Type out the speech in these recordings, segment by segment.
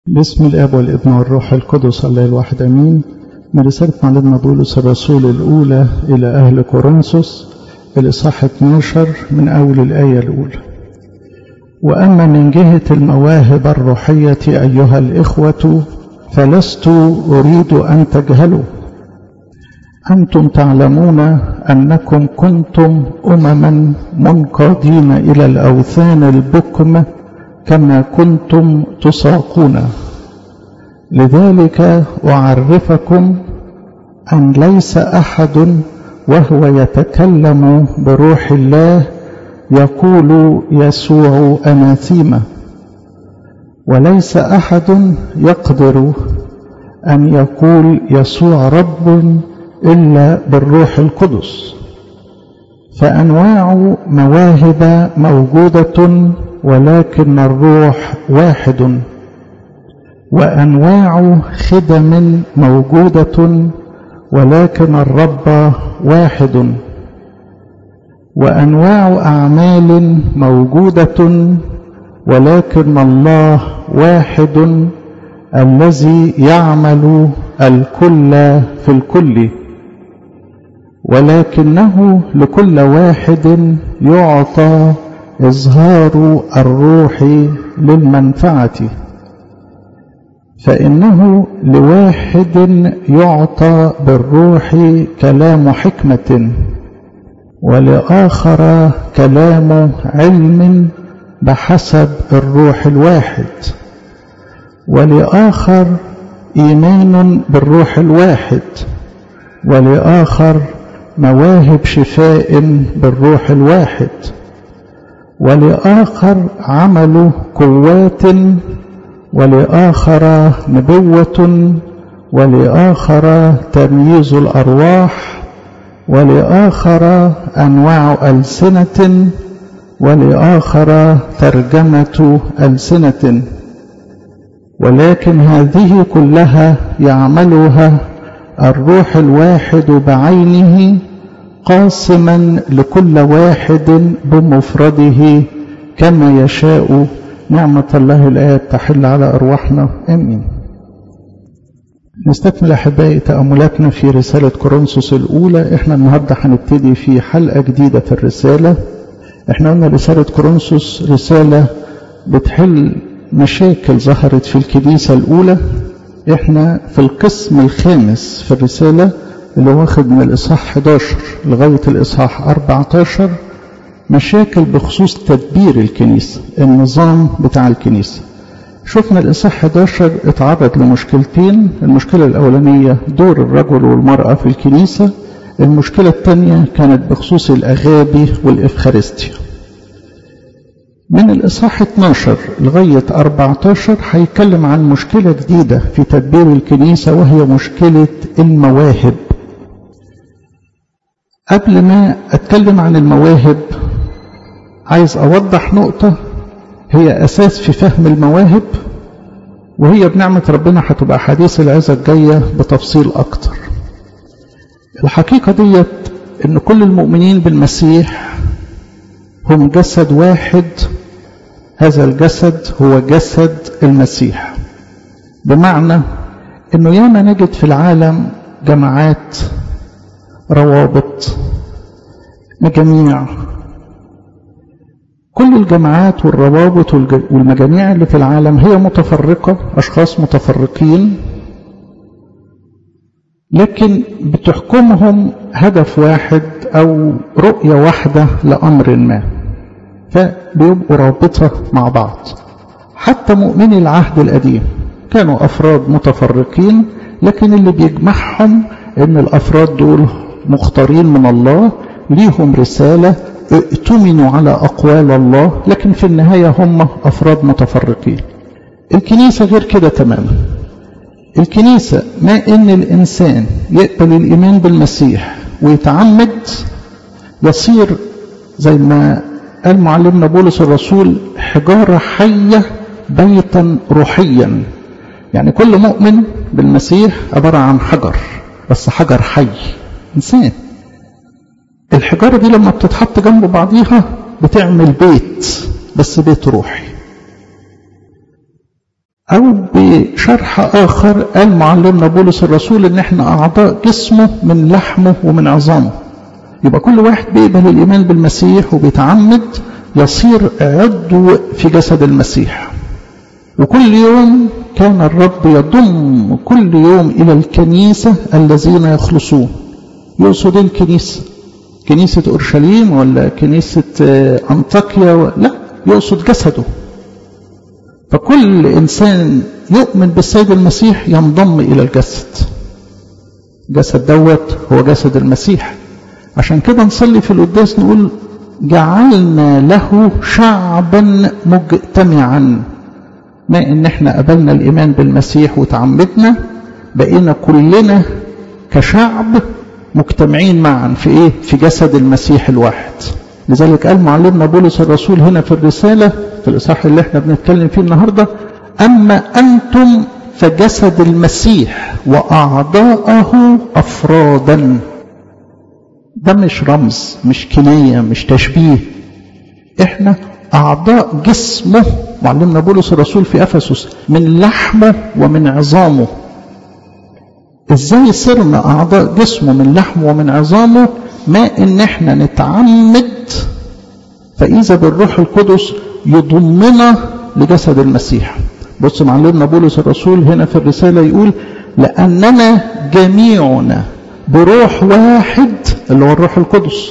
باسم الاب والابن والروح القدس الله الواحد امين من رساله معلمنا بولس الرسول الاولى الى اهل كورنثوس الاصحاح 12 من اول الايه الاولى واما من جهه المواهب الروحيه ايها الاخوه فلست اريد ان تجهلوا انتم تعلمون انكم كنتم امما منقادين الى الاوثان البكم كما كنتم تساقون لذلك اعرفكم ان ليس احد وهو يتكلم بروح الله يقول يسوع اناثيما وليس احد يقدر ان يقول يسوع رب الا بالروح القدس فانواع مواهب موجوده ولكن الروح واحد وانواع خدم موجوده ولكن الرب واحد وانواع اعمال موجوده ولكن الله واحد الذي يعمل الكل في الكل ولكنه لكل واحد يعطى إظهار الروح للمنفعة فإنه لواحد يعطى بالروح كلام حكمة ولآخر كلام علم بحسب الروح الواحد ولآخر إيمان بالروح الواحد ولآخر مواهب شفاء بالروح الواحد ولآخر عمل قوات ولآخر نبوة ولآخر تمييز الأرواح ولآخر أنواع ألسنة ولآخر ترجمة ألسنة ولكن هذه كلها يعملها الروح الواحد بعينه قاسما لكل واحد بمفرده كما يشاء نعمة الله الآب تحل على أرواحنا آمين نستكمل أحبائي تأملاتنا في رسالة كورنثوس الأولى إحنا النهاردة هنبتدي في حلقة جديدة في الرسالة إحنا قلنا رسالة كورنثوس رسالة بتحل مشاكل ظهرت في الكنيسة الأولى إحنا في القسم الخامس في الرسالة اللي واخد من الإصحاح 11 لغاية الإصحاح 14 مشاكل بخصوص تدبير الكنيسة النظام بتاع الكنيسة شفنا الإصحاح 11 اتعرض لمشكلتين المشكلة الأولانية دور الرجل والمرأة في الكنيسة المشكلة الثانية كانت بخصوص الأغابي والإفخارستيا من الإصحاح 12 لغاية 14 هيتكلم عن مشكلة جديدة في تدبير الكنيسة وهي مشكلة المواهب قبل ما أتكلم عن المواهب عايز أوضح نقطة هي أساس في فهم المواهب وهي بنعمة ربنا هتبقى حديث العزة الجاية بتفصيل أكتر الحقيقة ديت إن كل المؤمنين بالمسيح هم جسد واحد هذا الجسد هو جسد المسيح بمعنى انه ياما نجد في العالم جماعات روابط مجاميع كل الجماعات والروابط والمجاميع اللي في العالم هي متفرقة أشخاص متفرقين لكن بتحكمهم هدف واحد أو رؤية واحدة لأمر ما فبيبقوا رابطة مع بعض حتى مؤمني العهد القديم كانوا أفراد متفرقين لكن اللي بيجمعهم إن الأفراد دول مختارين من الله ليهم رسالة ائتمنوا على أقوال الله لكن في النهاية هم أفراد متفرقين الكنيسة غير كده تماما الكنيسة ما إن الإنسان يقبل الإيمان بالمسيح ويتعمد يصير زي ما قال معلمنا بولس الرسول حجارة حية بيتا روحيا يعني كل مؤمن بالمسيح عبارة عن حجر بس حجر حي إنسان الحجارة دي لما بتتحط جنب بعضيها بتعمل بيت بس بيت روحي أو بشرح آخر قال معلمنا بولس الرسول إن إحنا أعضاء جسمه من لحمه ومن عظامه يبقى كل واحد بيقبل الإيمان بالمسيح وبيتعمد يصير عضو في جسد المسيح وكل يوم كان الرب يضم كل يوم إلى الكنيسة الذين يخلصون يقصد الكنيسة كنيسة أورشليم ولا كنيسة أنطاكيا لا يقصد جسده فكل إنسان يؤمن بالسيد المسيح ينضم إلى الجسد جسد دوت هو جسد المسيح عشان كده نصلي في القداس نقول جعلنا له شعبا مجتمعا ما ان احنا قبلنا الايمان بالمسيح وتعمدنا بقينا كلنا كشعب مجتمعين معا في ايه في جسد المسيح الواحد لذلك قال معلمنا بولس الرسول هنا في الرسالة في الإصحاح اللي احنا بنتكلم فيه النهاردة أما أنتم فجسد المسيح وأعضاءه أفرادا ده مش رمز مش كناية مش تشبيه احنا أعضاء جسمه معلمنا بولس الرسول في أفسس من لحمه ومن عظامه ازاي صرنا أعضاء جسمه من لحمه ومن عظامه ما ان احنا نتعمد فإذا بالروح القدس يضمنا لجسد المسيح بص معلمنا بولس الرسول هنا في الرسالة يقول لأننا جميعنا بروح واحد اللي هو الروح القدس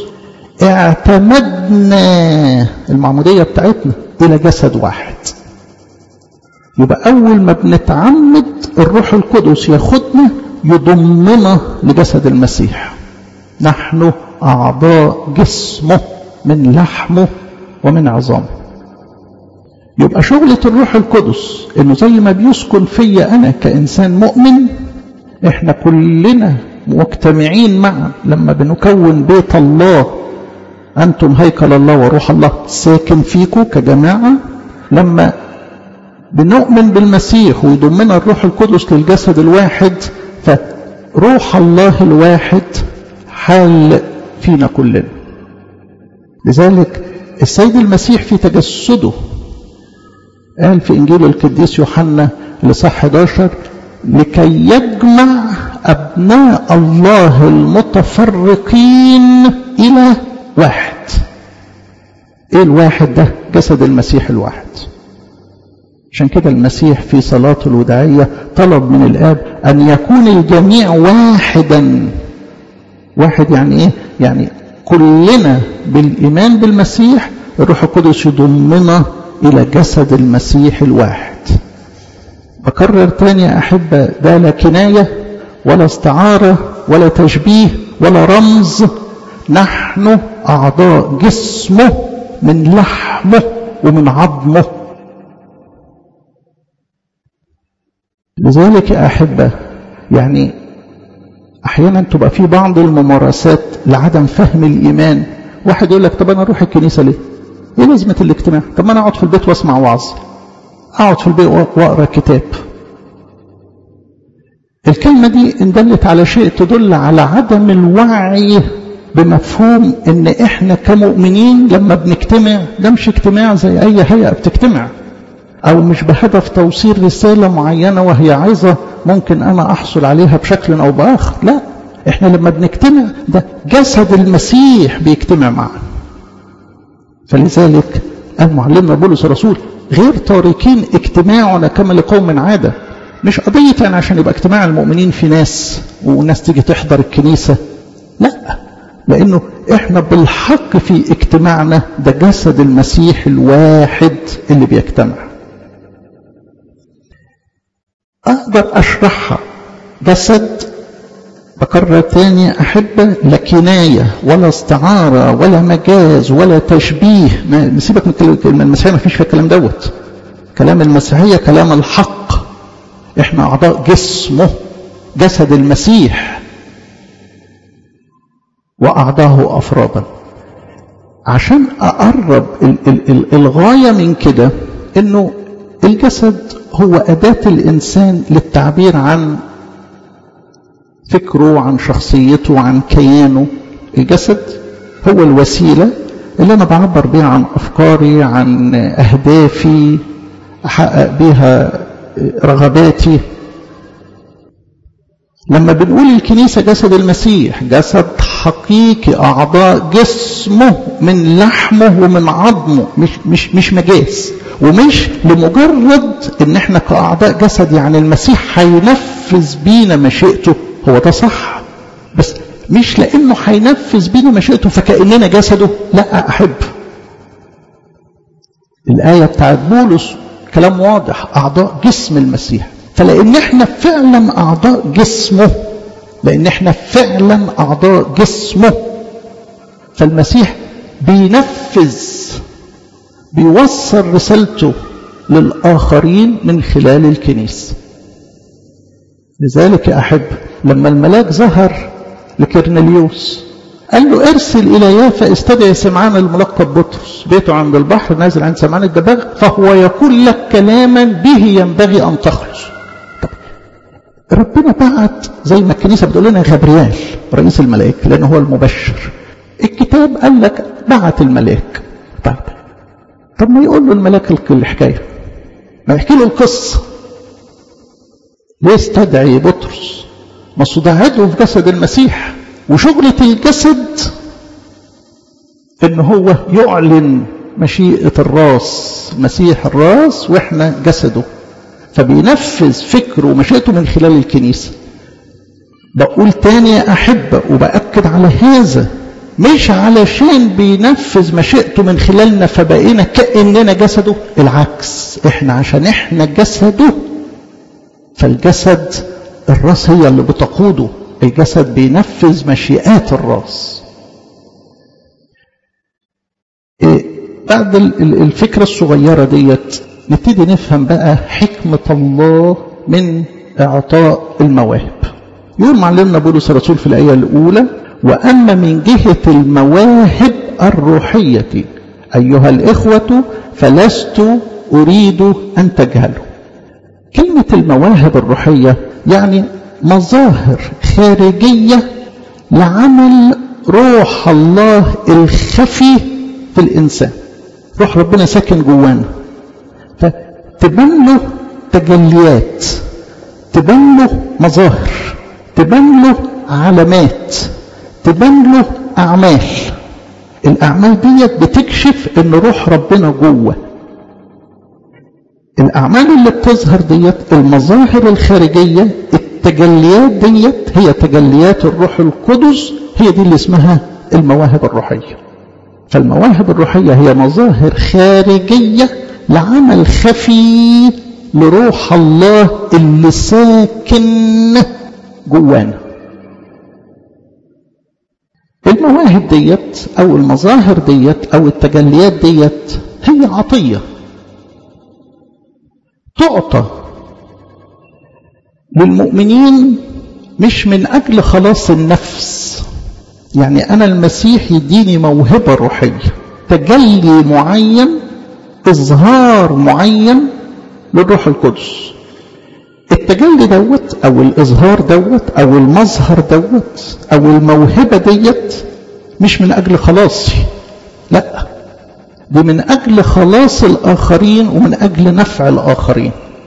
اعتمدنا المعمودية بتاعتنا إلى جسد واحد يبقى أول ما بنتعمد الروح القدس ياخدنا يضمنا لجسد المسيح نحن أعضاء جسمه من لحمه ومن عظامه يبقى شغلة الروح القدس انه زي ما بيسكن فيا انا كانسان مؤمن احنا كلنا مجتمعين معا لما بنكون بيت الله انتم هيكل الله وروح الله ساكن فيكم كجماعة لما بنؤمن بالمسيح ويضمنا الروح القدس للجسد الواحد فروح الله الواحد حال فينا كلنا لذلك السيد المسيح في تجسده قال في إنجيل القديس يوحنا لصح 11 لكي يجمع أبناء الله المتفرقين إلى واحد إيه الواحد ده جسد المسيح الواحد عشان كده المسيح في صلاته الوداعية طلب من الآب أن يكون الجميع واحدا واحد يعني إيه يعني كلنا بالإيمان بالمسيح الروح القدس يضمنا إلى جسد المسيح الواحد بكرر تاني يا أحبة ده لا كناية ولا استعارة ولا تشبيه ولا رمز نحن أعضاء جسمه من لحمه ومن عظمه لذلك يا أحبة يعني أحيانا تبقى في بعض الممارسات لعدم فهم الإيمان واحد يقول لك طب أنا أروح الكنيسة ليه ايه لازمة الاجتماع طب ما انا اقعد في البيت واسمع وعظ اقعد في البيت واقرا كتاب الكلمة دي ان دلت على شيء تدل على عدم الوعي بمفهوم ان احنا كمؤمنين لما بنجتمع ده مش اجتماع زي اي هيئة بتجتمع او مش بهدف توصيل رسالة معينة وهي عايزة ممكن انا احصل عليها بشكل او باخر لا احنا لما بنجتمع ده جسد المسيح بيجتمع معنا فلذلك قال معلمنا بولس الرسول غير تاركين اجتماعنا كما لقوم عادة مش قضية يعني عشان يبقى اجتماع المؤمنين في ناس وناس تيجي تحضر الكنيسة لا لأنه احنا بالحق في اجتماعنا ده جسد المسيح الواحد اللي بيجتمع أقدر أشرحها جسد بكرر تاني أحبة لا كناية ولا استعارة ولا مجاز ولا تشبيه نسيبك من كلمة المسيحية ما فيش في الكلام دوت كلام المسيحية كلام الحق احنا أعضاء جسمه جسد المسيح وأعضاه أفرادا عشان أقرب ال ال ال الغاية من كده إنه الجسد هو أداة الإنسان للتعبير عن فكره عن شخصيته عن كيانه الجسد هو الوسيلة اللي أنا بعبر بيها عن أفكاري عن أهدافي أحقق بيها رغباتي لما بنقول الكنيسة جسد المسيح جسد حقيقي أعضاء جسمه من لحمه ومن عظمه مش, مش, مش مجاز ومش لمجرد ان احنا كأعضاء جسد يعني المسيح هينفذ بينا مشيئته هو ده صح بس مش لانه هينفذ بينا مشيئته فكأننا جسده لا احب الآية بتاعت بولس كلام واضح أعضاء جسم المسيح فلأن احنا فعلا أعضاء جسمه لأن احنا فعلا أعضاء جسمه فالمسيح بينفذ بيوصل رسالته للآخرين من خلال الكنيسة لذلك أحب لما الملاك ظهر لكرنليوس قال له ارسل إلى يافا استدعي سمعان الملقب بطرس بيته عند البحر نازل عند سمعان الدباغ فهو يقول لك كلاما به ينبغي أن تخلص طب ربنا بعت زي ما الكنيسة بتقول لنا غبريال رئيس الملائكة لأنه هو المبشر الكتاب قال لك بعت الملاك طيب طب ما يقول له الملاك الحكاية ما يحكي له القصة ليه استدعي بطرس ما صدعته في جسد المسيح وشغلة الجسد ان هو يعلن مشيئة الراس مسيح الراس واحنا جسده فبينفذ فكره ومشيئته من خلال الكنيسة بقول تاني يا أحبة وبأكد على هذا مش علشان بينفذ مشيئته من خلالنا فبقينا كأننا جسده العكس احنا عشان احنا جسده فالجسد الراس هي اللي بتقوده الجسد بينفذ مشيئات الراس إيه بعد الفكرة الصغيرة ديت نبتدي نفهم بقى حكمة الله من إعطاء المواهب يقول معلمنا بولس الرسول في الآية الأولى وأما من جهة المواهب الروحية أيها الإخوة فلست أريد أن تجهلوا كلمة المواهب الروحية يعني مظاهر خارجية لعمل روح الله الخفي في الإنسان روح ربنا ساكن جوانا فتبان له تجليات تبان له مظاهر تبان له علامات تبان له أعمال الأعمال ديت بتكشف إن روح ربنا جوه الأعمال اللي بتظهر ديت المظاهر الخارجية التجليات ديت هي تجليات الروح القدس هي دي اللي اسمها المواهب الروحية فالمواهب الروحية هي مظاهر خارجية لعمل خفي لروح الله اللي ساكن جوانا المواهب ديت او المظاهر ديت او التجليات ديت هي عطية تعطى للمؤمنين مش من اجل خلاص النفس يعني انا المسيح يديني موهبة روحية تجلي معين اظهار معين للروح القدس التجلي دوت او الاظهار دوت او المظهر دوت او الموهبه ديت مش من اجل خلاصي لا دي من اجل خلاص الاخرين ومن اجل نفع الاخرين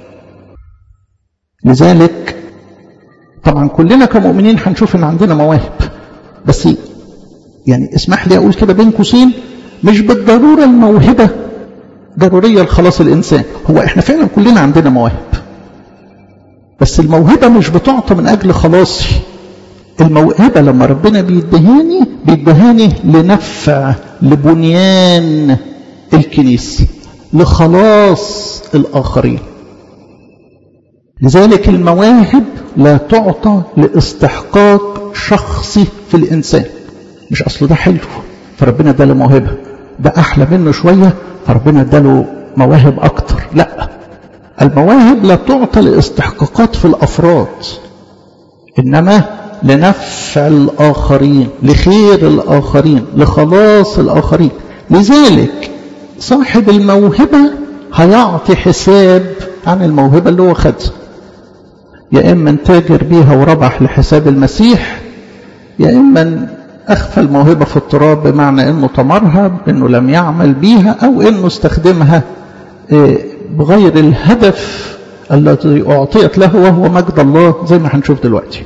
لذلك طبعا كلنا كمؤمنين هنشوف ان عندنا مواهب بس يعني اسمح لي اقول كده بين قوسين مش بالضروره الموهبه ضروريه لخلاص الانسان هو احنا فعلا كلنا عندنا مواهب بس الموهبة مش بتعطى من أجل خلاصي الموهبة لما ربنا بيدهاني بيدهاني لنفع لبنيان الكنيسة لخلاص الآخرين لذلك المواهب لا تعطى لاستحقاق شخصي في الإنسان مش أصله ده حلو فربنا اداله موهبة ده أحلى منه شوية فربنا اداله مواهب أكتر لأ المواهب لا تعطى لاستحقاقات في الافراد انما لنفع الاخرين لخير الاخرين لخلاص الاخرين لذلك صاحب الموهبه هيعطي حساب عن الموهبه اللي هو خدها يا اما تاجر بيها وربح لحساب المسيح يا اما اخفى الموهبه في التراب بمعنى انه طمرها انه لم يعمل بيها او انه استخدمها بغير الهدف التي أعطيت له وهو مجد الله زي ما هنشوف دلوقتي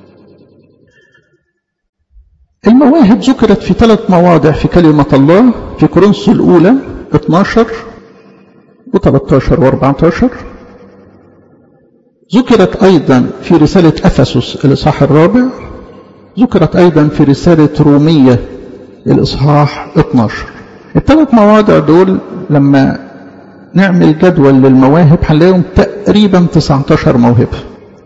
المواهب ذكرت في ثلاث مواضع في كلمة الله في كورنثوس الأولى 12 و13 و14 ذكرت أيضا في رسالة أفسس الإصحاح الرابع ذكرت أيضا في رسالة رومية الإصحاح 12 الثلاث مواضع دول لما نعمل جدول للمواهب هنلاقيهم تقريبا 19 موهبة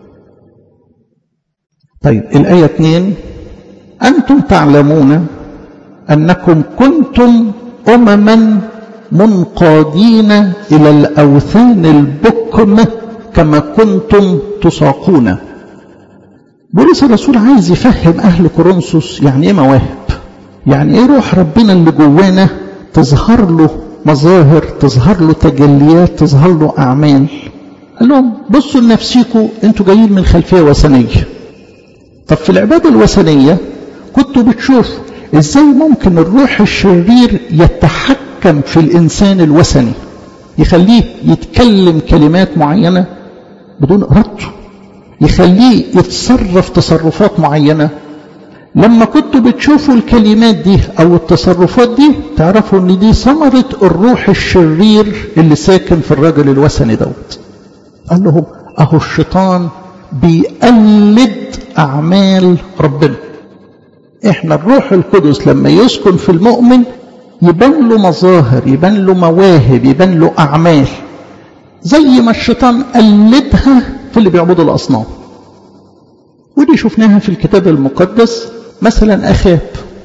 طيب الآية 2 أنتم تعلمون أنكم كنتم أمما منقادين إلى الأوثان البكم كما كنتم تساقون بولس الرسول عايز يفهم أهل كورنثوس يعني إيه مواهب يعني إيه روح ربنا اللي جوانا تظهر له مظاهر تظهر له تجليات تظهر له أعمال قال لهم بصوا لنفسيكم انتوا جايين من خلفية وثنية طب في العبادة الوثنية كنتوا بتشوفوا ازاي ممكن الروح الشرير يتحكم في الإنسان الوثني يخليه يتكلم كلمات معينة بدون إرادته يخليه يتصرف تصرفات معينة لما كنتوا بتشوفوا الكلمات دي أو التصرفات دي تعرفوا أن دي ثمرة الروح الشرير اللي ساكن في الرجل الوثني دوت قال لهم أهو الشيطان بيقلد أعمال ربنا إحنا الروح القدس لما يسكن في المؤمن يبان له مظاهر يبان له مواهب يبان له أعمال زي ما الشيطان قلدها في اللي بيعبدوا الأصنام ودي شفناها في الكتاب المقدس مثلا أخاب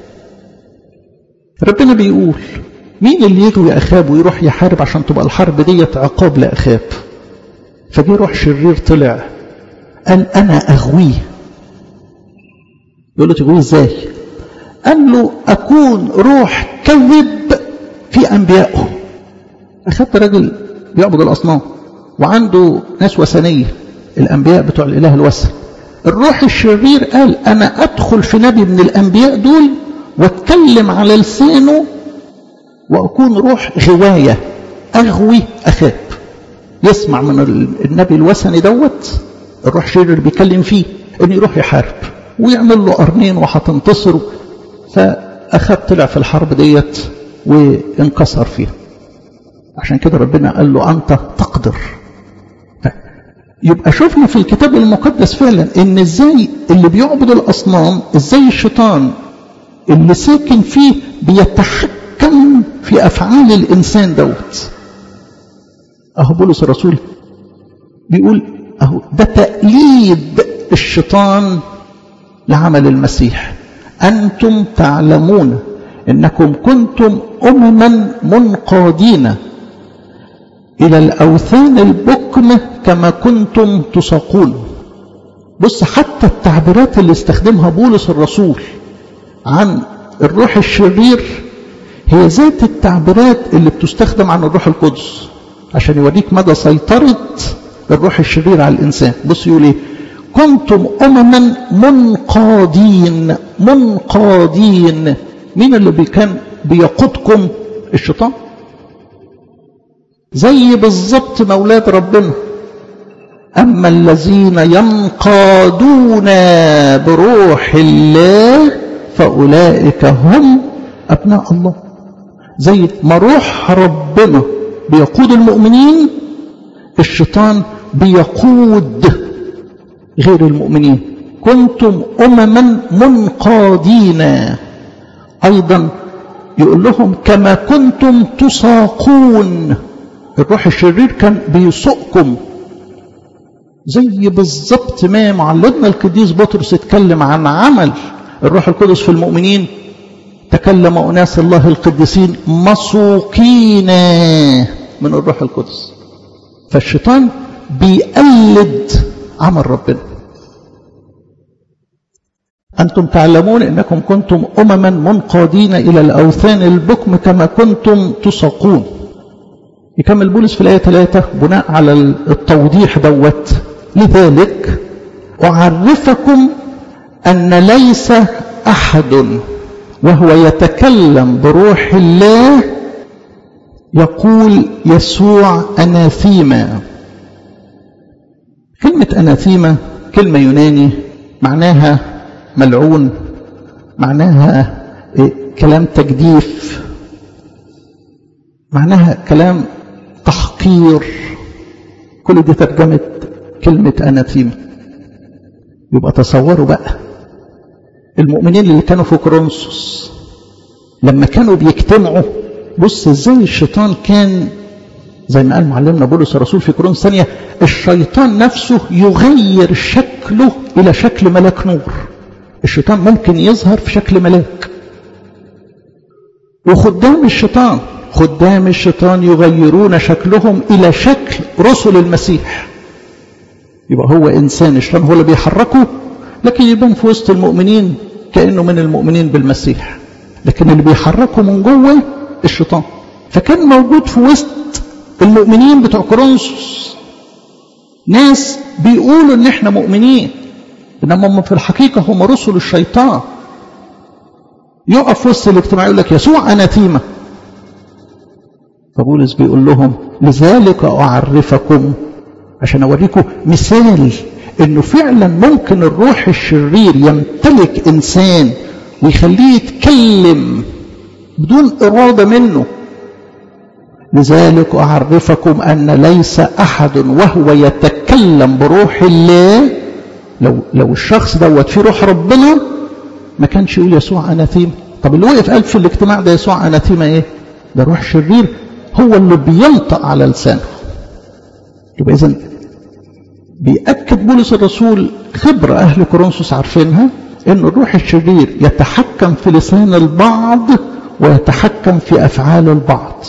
ربنا بيقول مين اللي يغوي أخاب ويروح يحارب عشان تبقى الحرب ديت عقاب لأخاب فجي روح شرير طلع قال أنا أغويه يقول له تغويه ازاي قال له أكون روح كذب في أنبيائه أخذت راجل بيعبد الأصنام وعنده ناس وثنية الأنبياء بتوع الإله الوثن الروح الشرير قال أنا أدخل في نبي من الأنبياء دول واتكلم على لسانه وأكون روح غواية أغوي أخاب يسمع من النبي الوثني دوت الروح الشرير اللي بيتكلم فيه إنه يروح يحارب ويعمل له قرنين وهتنتصر فأخاب طلع في الحرب ديت وانكسر فيها عشان كده ربنا قال له أنت تقدر يبقى شفنا في الكتاب المقدس فعلا ان ازاي اللي بيعبد الاصنام ازاي الشيطان اللي ساكن فيه بيتحكم في افعال الانسان دوت اهو بولس الرسول بيقول اهو ده تقليد الشيطان لعمل المسيح انتم تعلمون انكم كنتم امما منقادين إلى الأوثان البكم كما كنتم تساقون بص حتى التعبيرات اللي استخدمها بولس الرسول عن الروح الشرير هي ذات التعبيرات اللي بتستخدم عن الروح القدس عشان يوريك مدى سيطرة الروح الشرير على الإنسان بص يقول إيه كنتم أمما منقادين منقادين مين اللي كان بيقودكم الشيطان زي بالظبط مولاد ربنا أما الذين ينقادون بروح الله فأولئك هم أبناء الله زي ما روح ربنا بيقود المؤمنين الشيطان بيقود غير المؤمنين كنتم أمما منقادين أيضا يقول لهم كما كنتم تساقون الروح الشرير كان بيسوقكم زي بالظبط ما معلمنا القديس بطرس اتكلم عن عمل الروح القدس في المؤمنين تكلم أناس الله القديسين مسوقين من الروح القدس فالشيطان بيقلد عمل ربنا أنتم تعلمون أنكم كنتم أمما منقادين إلى الأوثان البكم كما كنتم تساقون يكمل بولس في الآية 3 بناء على التوضيح دوت لذلك أعرفكم أن ليس أحد وهو يتكلم بروح الله يقول يسوع أناثيما كلمة أناثيما كلمة يوناني معناها ملعون معناها كلام تجديف معناها كلام تحقير كل دي ترجمة كلمة أناثيما يبقى تصوروا بقى المؤمنين اللي كانوا في كورنثوس لما كانوا بيجتمعوا بص ازاي الشيطان كان زي ما قال معلمنا بولس الرسول في كورنثوس ثانيه الشيطان نفسه يغير شكله الى شكل ملاك نور الشيطان ممكن يظهر في شكل ملاك وخدام الشيطان خدام الشيطان يغيرون شكلهم الى شكل رسل المسيح يبقى هو انسان الشيطان هو اللي بيحركه لكن يبان في وسط المؤمنين كانه من المؤمنين بالمسيح لكن اللي بيحركه من جوه الشيطان فكان موجود في وسط المؤمنين بتوع كورنثوس ناس بيقولوا ان احنا مؤمنين انما هم في الحقيقه هم رسل الشيطان يقف في وسط الاجتماع يقول لك يسوع اناثيما فبولس بيقول لهم لذلك اعرفكم عشان اوريكم مثال انه فعلا ممكن الروح الشرير يمتلك انسان ويخليه يتكلم بدون اراده منه لذلك اعرفكم ان ليس احد وهو يتكلم بروح الله لو لو الشخص دوت فيه روح ربنا ما كانش يقول يسوع اناثيما طب اللي وقف قال في الاجتماع ده يسوع اناثيما ايه ده روح شرير هو اللي بينطق على لسانه يبقى اذا بيأكد بولس الرسول خبرة أهل كورنثوس عارفينها إن الروح الشرير يتحكم في لسان البعض ويتحكم في أفعال البعض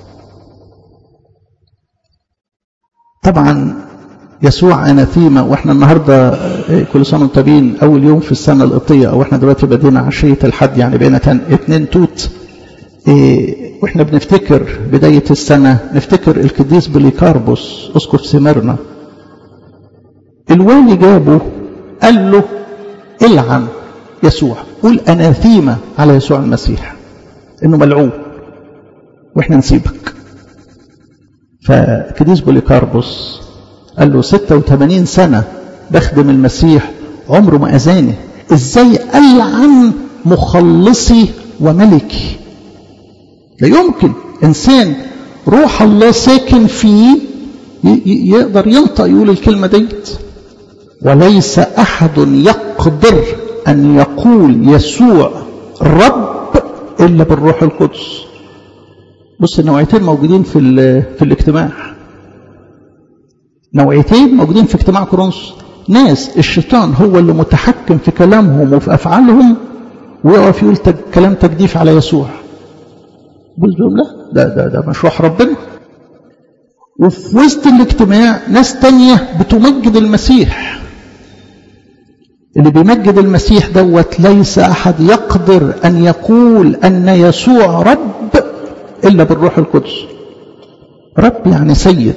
طبعا يسوع أناثيما وإحنا النهاردة كل سنة وانتم طيبين أول يوم في السنة القبطية أو إحنا دلوقتي بدينا عشية الحد يعني بقينا اتنين توت إيه واحنا بنفتكر بداية السنة نفتكر القديس بليكاربوس اسقف سمرنا الوالي جابه قال له العن يسوع قول اناثيما على يسوع المسيح انه ملعون واحنا نسيبك فكديس بوليكاربوس قال له 86 سنة بخدم المسيح عمره ما أذاني ازاي ألعن مخلصي وملكي لا يمكن إنسان روح الله ساكن فيه يقدر ينطق يقول الكلمة ديت وليس أحد يقدر أن يقول يسوع رب إلا بالروح القدس بص النوعيتين موجودين في في الاجتماع نوعيتين موجودين في اجتماع كورنثوس ناس الشيطان هو اللي متحكم في كلامهم وفي افعالهم ويقف يقول كلام تجديف على يسوع بص لهم لا ده ده ده مش روح ربنا وفي وسط الاجتماع ناس تانية بتمجد المسيح اللي بيمجد المسيح دوت ليس أحد يقدر أن يقول أن يسوع رب إلا بالروح القدس رب يعني سيد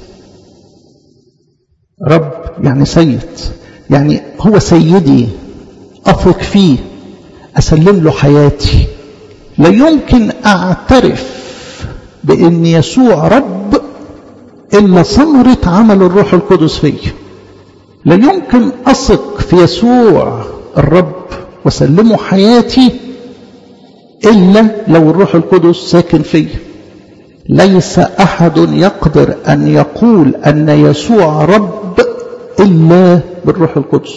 رب يعني سيد يعني هو سيدي أثق فيه أسلم له حياتي لا يمكن أعترف بأن يسوع رب إلا ثمرة عمل الروح القدس فيه لا يمكن أثق في يسوع الرب وسلمه حياتي إلا لو الروح القدس ساكن فيه ليس أحد يقدر أن يقول أن يسوع رب إلا بالروح القدس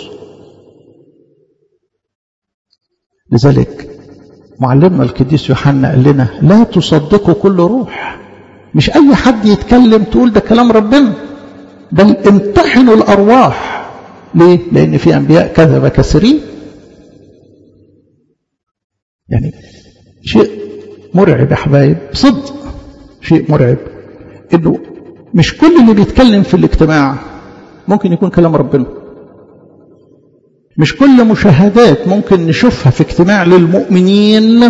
لذلك معلمنا القديس يوحنا قال لنا لا تصدقوا كل روح مش أي حد يتكلم تقول ده كلام ربنا بل امتحنوا الأرواح ليه؟ لأن في أنبياء كذب كثيرين يعني شيء مرعب يا حبايب صدق شيء مرعب انه مش كل اللي بيتكلم في الاجتماع ممكن يكون كلام ربنا مش كل مشاهدات ممكن نشوفها في اجتماع للمؤمنين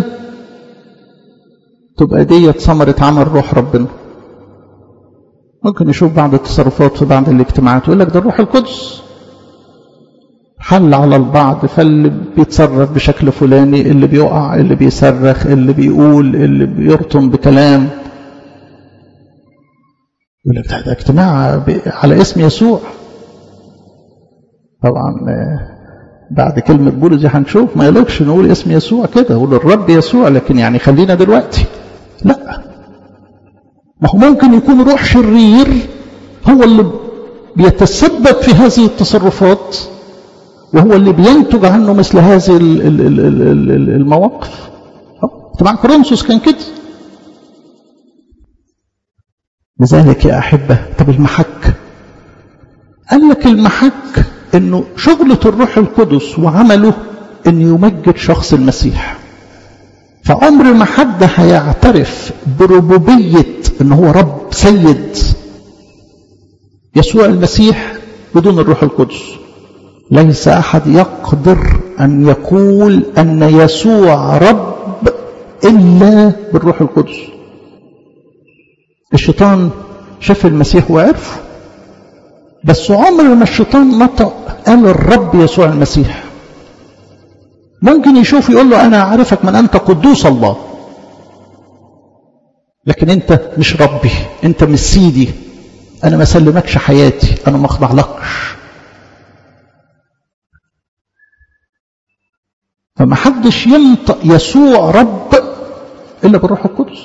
تبقى ديت ثمرة عمل روح ربنا ممكن نشوف بعض التصرفات في بعض الاجتماعات يقول لك ده الروح القدس حل على البعض فاللي بيتصرف بشكل فلاني اللي بيقع اللي بيصرخ اللي بيقول اللي بيرطم بكلام يقول لك ده اجتماع على اسم يسوع طبعا بعد كلمة بولس دي هنشوف ما يلقش نقول اسم يسوع كده نقول الرب يسوع لكن يعني خلينا دلوقتي لا ما هو ممكن يكون روح شرير هو اللي بيتسبب في هذه التصرفات وهو اللي بينتج عنه مثل هذه المواقف طبعا كورنثوس كان كده لذلك يا أحبة طب المحك قال لك المحك انه شغلة الروح القدس وعمله ان يمجد شخص المسيح فعمر ما حد هيعترف بربوبية ان هو رب سيد يسوع المسيح بدون الروح القدس ليس احد يقدر ان يقول ان يسوع رب الا بالروح القدس الشيطان شاف المسيح وعرفه بس عمر ما الشيطان نطق قال الرب يسوع المسيح ممكن يشوف يقول له أنا أعرفك من أنت قدوس الله لكن أنت مش ربي أنت مش سيدي أنا ما سلمكش حياتي أنا ما أخضعلكش فما حدش ينطق يسوع رب إلا بالروح القدس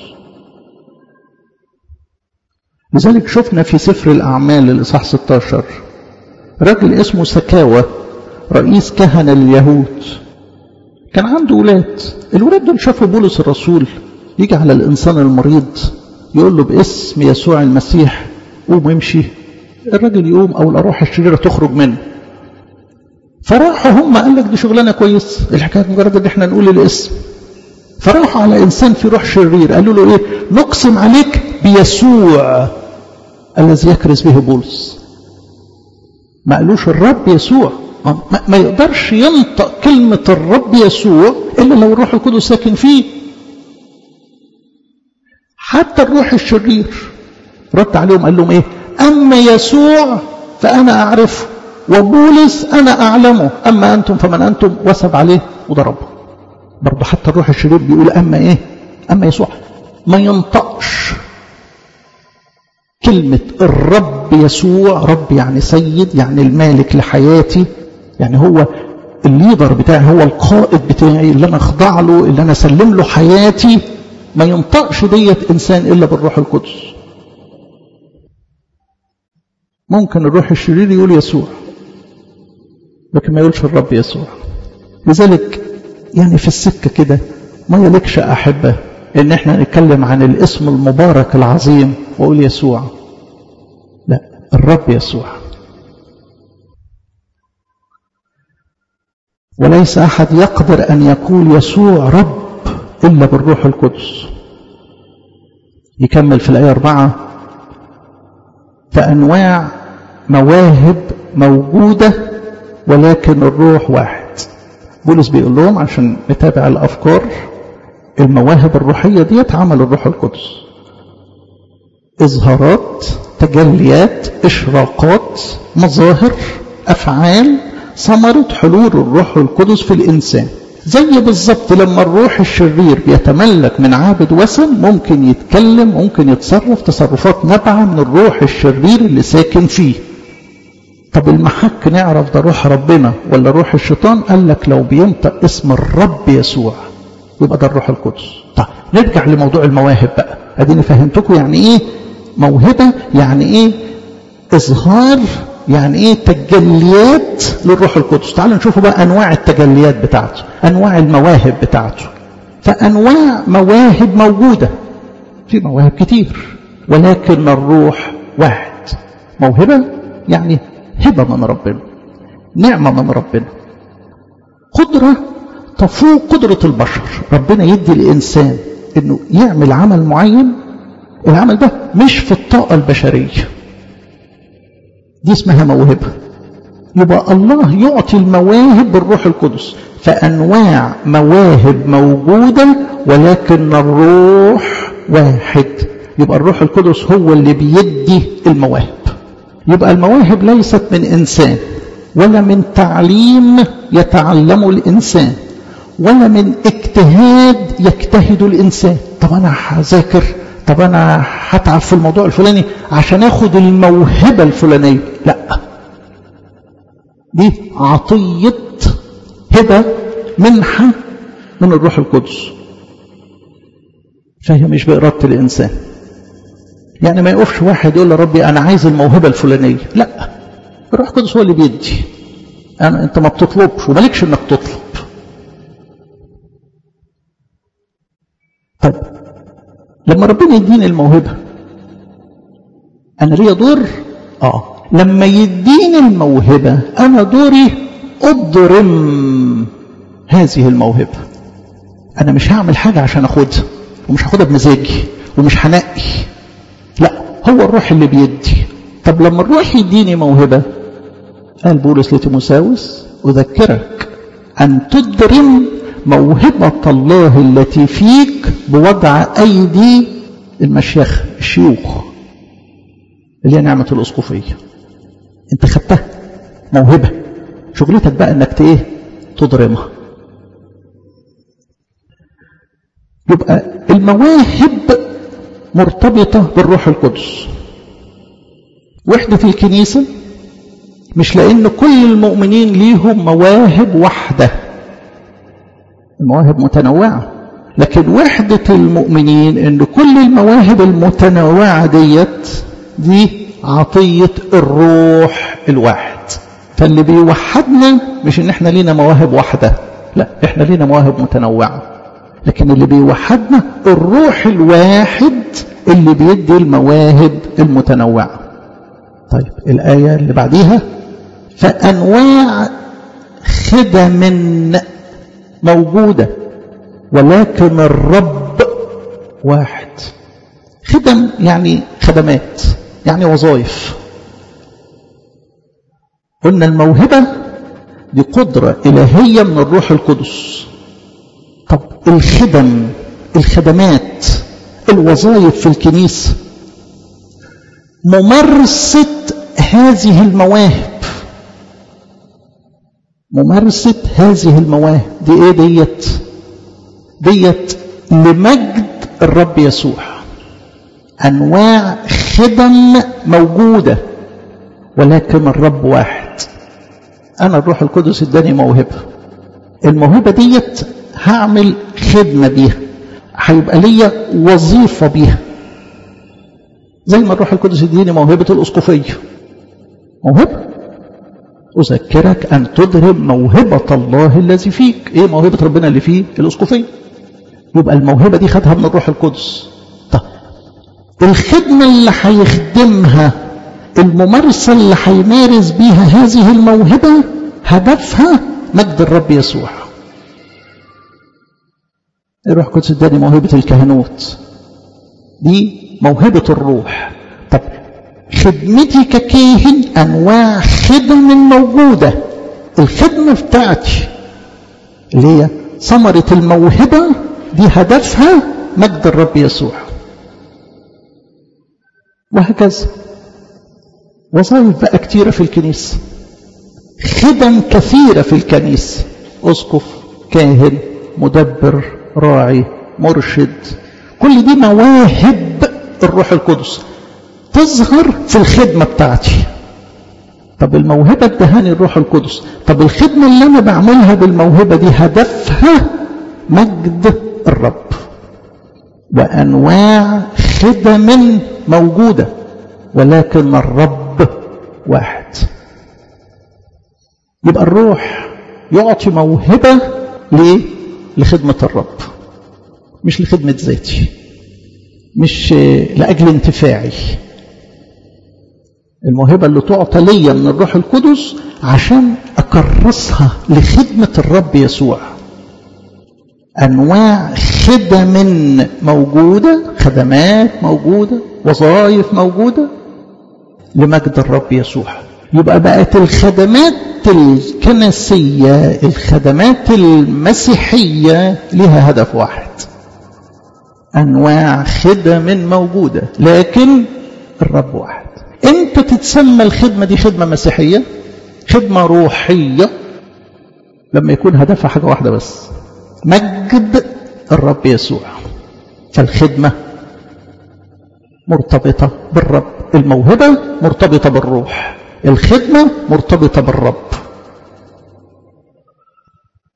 لذلك شفنا في سفر الأعمال الإصحاح 16 راجل اسمه سكاوى رئيس كهنة اليهود كان عنده ولاد الولاد دول شافوا بولس الرسول يجي على الإنسان المريض يقول له باسم يسوع المسيح قوم وامشي الراجل يقوم أو الأروح الشريرة تخرج منه فراحوا هم قال لك دي شغلانة كويس الحكاية مجرد ان احنا نقول الاسم فراحوا على إنسان في روح شرير قالوا له إيه نقسم عليك بيسوع الذي يكرز به بولس ما قالوش الرب يسوع ما, ما يقدرش ينطق كلمة الرب يسوع إلا لو الروح القدس ساكن فيه حتى الروح الشرير رد عليهم قال لهم إيه أما يسوع فأنا أعرفه وبولس أنا أعلمه أما أنتم فمن أنتم وسب عليه وضربه برضه حتى الروح الشرير بيقول أما إيه أما يسوع ما ينطقش كلمة الرب يسوع رب يعني سيد يعني المالك لحياتي يعني هو الليدر بتاعي هو القائد بتاعي اللي انا اخضع له اللي انا اسلم له حياتي ما ينطقش ديت انسان الا بالروح القدس ممكن الروح الشرير يقول يسوع لكن ما يقولش الرب يسوع لذلك يعني في السكة كده ما يلكش أحبة إن إحنا نتكلم عن الاسم المبارك العظيم وأقول يسوع لا الرب يسوع وليس أحد يقدر أن يقول يسوع رب إلا بالروح القدس يكمل في الآية أربعة فأنواع مواهب موجودة ولكن الروح واحد بولس بيقول لهم عشان نتابع الأفكار المواهب الروحية ديت عمل الروح القدس إظهارات تجليات إشراقات مظاهر أفعال ثمرة حلول الروح القدس في الإنسان زي بالظبط لما الروح الشرير بيتملك من عابد وثن ممكن يتكلم ممكن يتصرف تصرفات نابعة من الروح الشرير اللي ساكن فيه طب المحك نعرف ده روح ربنا ولا روح الشيطان قال لك لو بينطق اسم الرب يسوع يبقى ده الروح القدس طب نرجع لموضوع المواهب بقى اديني فهمتكم يعني ايه موهبه يعني ايه اظهار يعني ايه تجليات للروح القدس تعالوا نشوفوا بقى انواع التجليات بتاعته انواع المواهب بتاعته فانواع مواهب موجوده في مواهب كتير ولكن الروح واحد موهبه يعني هبه من ربنا نعمه من ربنا قدره تفوق قدره البشر ربنا يدي الانسان انه يعمل عمل معين العمل ده مش في الطاقه البشريه دي اسمها موهبة يبقى الله يعطي المواهب بالروح القدس فأنواع مواهب موجودة ولكن الروح واحد يبقى الروح القدس هو اللي بيدي المواهب يبقى المواهب ليست من إنسان ولا من تعليم يتعلمه الإنسان ولا من اجتهاد يجتهد الإنسان طب أنا هذاكر طب انا هتعب في الموضوع الفلاني عشان اخد الموهبه الفلانيه لا دي عطية هبة منحة من الروح القدس فهي مش بإرادة الإنسان يعني ما يقفش واحد يقول لربي أنا عايز الموهبة الفلانية لا الروح القدس هو اللي بيدي أنا أنت ما بتطلبش ومالكش إنك تطلب طيب لما ربنا يديني الموهبة أنا ليا دور آه لما يديني الموهبة أنا دوري أضرم هذه الموهبة أنا مش هعمل حاجة عشان أخدها ومش هاخدها بمزاجي ومش هنقي لا هو الروح اللي بيدي طب لما الروح يديني موهبة قال بولس لتيموساوس أذكرك أن تضرم موهبة الله التي فيك بوضع أيدي المشيخ الشيوخ اللي هي نعمة الأسقفية أنت خدتها موهبة شغلتك بقى أنك إيه تضرمها يبقى المواهب مرتبطة بالروح القدس وحدة الكنيسة مش لأن كل المؤمنين ليهم مواهب واحدة المواهب متنوعة لكن وحدة المؤمنين ان كل المواهب المتنوعة ديت دي عطية الروح الواحد فاللي بيوحدنا مش ان احنا لينا مواهب واحدة لا احنا لينا مواهب متنوعة لكن اللي بيوحدنا الروح الواحد اللي بيدي المواهب المتنوعة طيب الآية اللي بعديها فأنواع خدم موجودة ولكن الرب واحد خدم يعني خدمات يعني وظائف قلنا الموهبة دي قدرة إلهية من الروح القدس طب الخدم الخدمات الوظائف في الكنيسة ممارسة هذه المواهب ممارسة هذه المواهب دي ايه ديت ديت لمجد الرب يسوع انواع خدم موجودة ولكن الرب واحد انا الروح القدس اداني موهبة الموهبة ديت هعمل خدمة بيها هيبقى ليا وظيفة بيها زي ما الروح القدس يديني موهبة الأسقفية موهبة أذكرك أن تضرب موهبة الله الذي فيك إيه موهبة ربنا اللي فيه الأسقفية يبقى الموهبة دي خدها من الروح القدس طب الخدمة اللي هيخدمها الممارسة اللي هيمارس بيها هذه الموهبة هدفها مجد الرب يسوع الروح القدس اداني موهبة الكهنوت دي موهبة الروح طب خدمتي ككاهن أنواع خدم موجودة الخدمة بتاعتي اللي هي ثمرة الموهبة دي هدفها مجد الرب يسوع وهكذا وظائف بقى كتيرة في الكنيسة خدم كثيرة في الكنيسة أسقف كاهن مدبر راعي مرشد كل دي مواهب الروح القدس تظهر في الخدمة بتاعتي طب الموهبة ادهاني الروح القدس طب الخدمة اللي أنا بعملها بالموهبة دي هدفها مجد الرب وأنواع خدم موجودة ولكن الرب واحد يبقى الروح يعطي موهبة ليه؟ لخدمة الرب مش لخدمة ذاتي مش لأجل انتفاعي الموهبة اللي تعطى ليا من الروح القدس عشان أكرسها لخدمة الرب يسوع أنواع خدم موجودة خدمات موجودة وظائف موجودة لمجد الرب يسوع يبقى بقت الخدمات الكنسية الخدمات المسيحية لها هدف واحد أنواع خدم موجودة لكن الرب واحد امتى تتسمى الخدمة دي خدمة مسيحية خدمة روحية لما يكون هدفها حاجة واحدة بس مجد الرب يسوع فالخدمة مرتبطة بالرب الموهبة مرتبطة بالروح الخدمة مرتبطة بالرب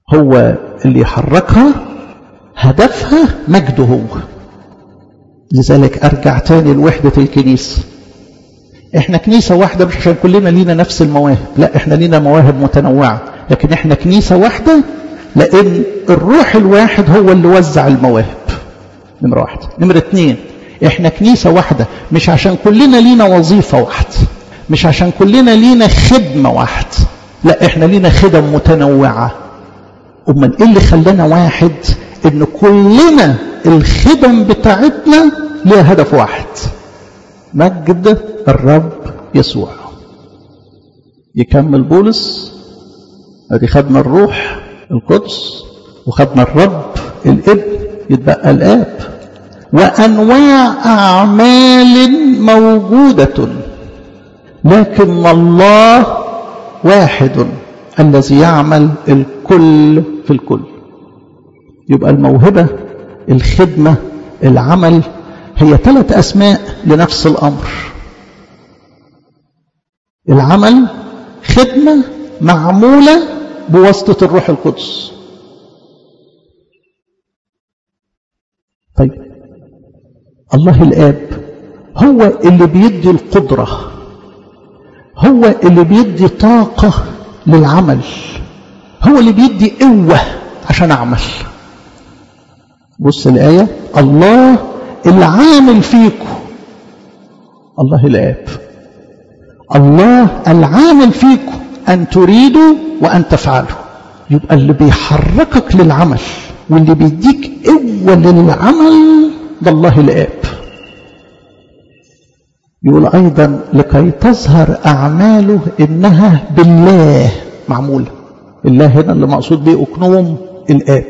هو اللي يحركها هدفها مجده هو لذلك أرجع تاني لوحدة الكنيسة احنا كنيسة واحدة مش عشان كلنا لينا نفس المواهب لا احنا لينا مواهب متنوعة لكن احنا كنيسة واحدة لأن الروح الواحد هو اللي وزع المواهب نمرة واحدة نمرة اتنين احنا كنيسة واحدة مش عشان كلنا لينا وظيفة واحدة مش عشان كلنا لينا خدمة واحدة لا احنا لينا خدم متنوعة امال ايه اللي خلانا واحد ان كلنا الخدم بتاعتنا ليها هدف واحد مجد الرب يسوع يكمل بولس ادي خدنا الروح القدس وخدنا الرب الابن يتبقى الاب وانواع اعمال موجوده لكن الله واحد الذي يعمل الكل في الكل يبقى الموهبه الخدمه العمل هي ثلاث اسماء لنفس الامر العمل خدمه معموله بواسطه الروح القدس طيب الله الاب هو اللي بيدي القدره هو اللي بيدي طاقه للعمل هو اللي بيدي قوه عشان اعمل بص الايه الله العامل فيكم الله الاب الله العامل فيكم ان تريدوا وان تفعلوا يبقى اللي بيحركك للعمل واللي بيديك قوه للعمل ده الله الاب يقول ايضا لكي تظهر اعماله انها بالله معموله الله هنا اللي مقصود به اكنوم الاب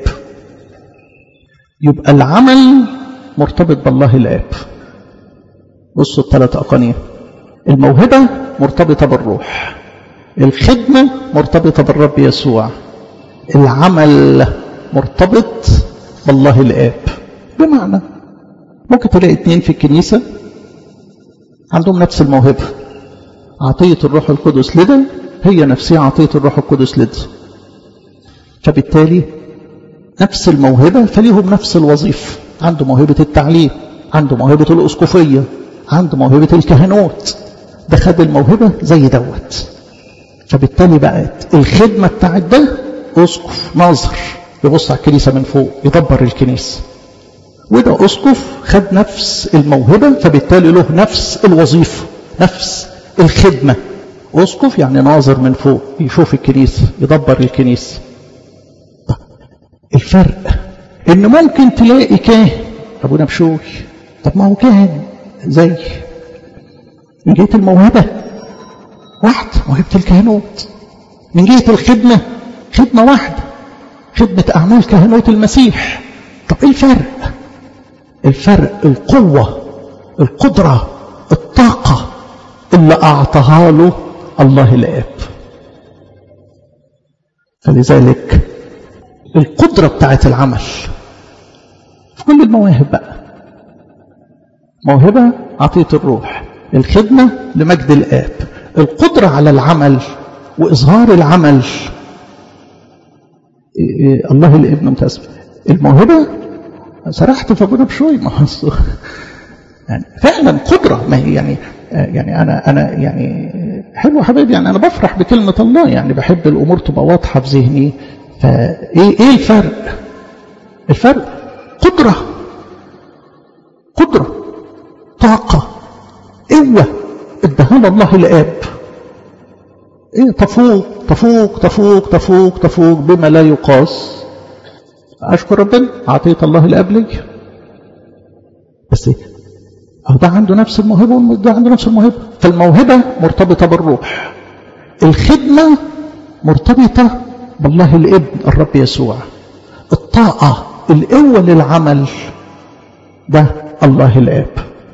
يبقى العمل مرتبط بالله الاب بصوا الثلاث اقانيم الموهبه مرتبطه بالروح الخدمه مرتبطه بالرب يسوع العمل مرتبط بالله الاب بمعنى ممكن تلاقي اتنين في الكنيسه عندهم نفس الموهبه عطيه الروح القدس لده هي نفسها عطيه الروح القدس لده فبالتالي نفس الموهبه فليهم نفس الوظيفه عنده موهبه التعليم عنده موهبه الاسقفيه عنده موهبه الكهنوت ده خد الموهبه زي دوت فبالتالي بقت الخدمه بتاعت ده اسقف ناظر يبص على الكنيسه من فوق يدبر الكنيسه وده اسقف خد نفس الموهبه فبالتالي له نفس الوظيفه نفس الخدمه اسقف يعني ناظر من فوق يشوف الكنيسه يدبر الكنيسه طب الفرق ان ممكن تلاقي كاهن ابونا بشوي طب ما هو كاهن زي من جهه الموهبه واحد موهبه الكهنوت من جهه الخدمه خدمه واحده خدمه اعمال كهنوت المسيح طب ايه الفرق الفرق القوه القدره الطاقه اللي اعطاها له الله الاب فلذلك القدره بتاعت العمل في كل المواهب بقى موهبه عطيه الروح الخدمه لمجد الاب القدره على العمل واظهار العمل الله الابن متاسف الموهبه سرحت في ابونا بشوي ما يعني فعلا قدره ما هي يعني يعني انا انا يعني حلو حبيبي يعني انا بفرح بكلمه الله يعني بحب الامور تبقى واضحه في ذهني فايه ايه الفرق؟ الفرق قدره قدره طاقه قوه اداها الله الاب ايه تفوق تفوق تفوق تفوق تفوق بما لا يقاس اشكر ربنا عطيه الله الاب لي بس ايه أو ده عنده نفس الموهبة وده عنده نفس الموهبة فالموهبة مرتبطة بالروح الخدمة مرتبطة بالله الابن الرب يسوع الطاقة القوة للعمل ده الله الاب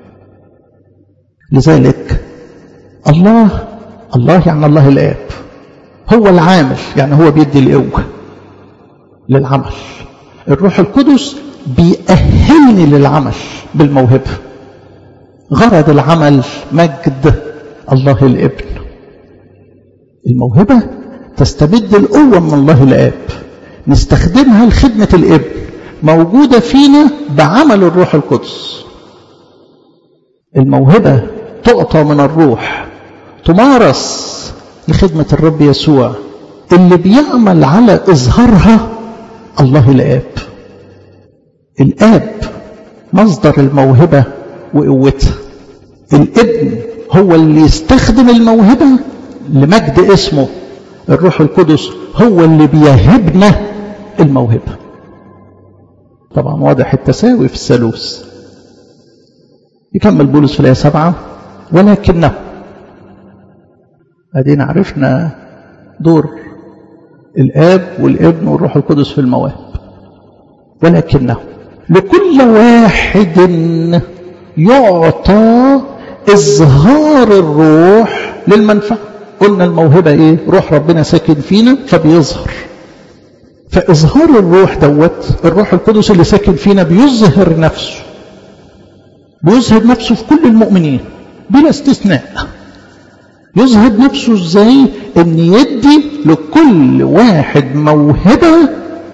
لذلك الله الله يعني الله الاب هو العامل يعني هو بيدي القوة للعمل الروح القدس بيأهلني للعمل بالموهبه غرض العمل مجد الله الابن الموهبة تستبد القوة من الله الآب نستخدمها لخدمة الابن موجودة فينا بعمل الروح القدس الموهبة تعطى من الروح تمارس لخدمة الرب يسوع اللي بيعمل على إظهارها الله الآب الآب مصدر الموهبة وقوتها الابن هو اللي يستخدم الموهبة لمجد اسمه الروح القدس هو اللي بيهبنا الموهبة طبعا واضح التساوي في الثالوث يكمل بولس في الآية سبعة ولكنه أدينا عرفنا دور الآب والابن والروح القدس في المواهب ولكنه لكل واحد يعطى إظهار الروح للمنفعة قلنا الموهبة إيه روح ربنا ساكن فينا فبيظهر فإظهار الروح دوت الروح القدس اللي ساكن فينا بيظهر نفسه بيظهر نفسه في كل المؤمنين بلا استثناء يظهر نفسه ازاي ان يدي لكل واحد موهبة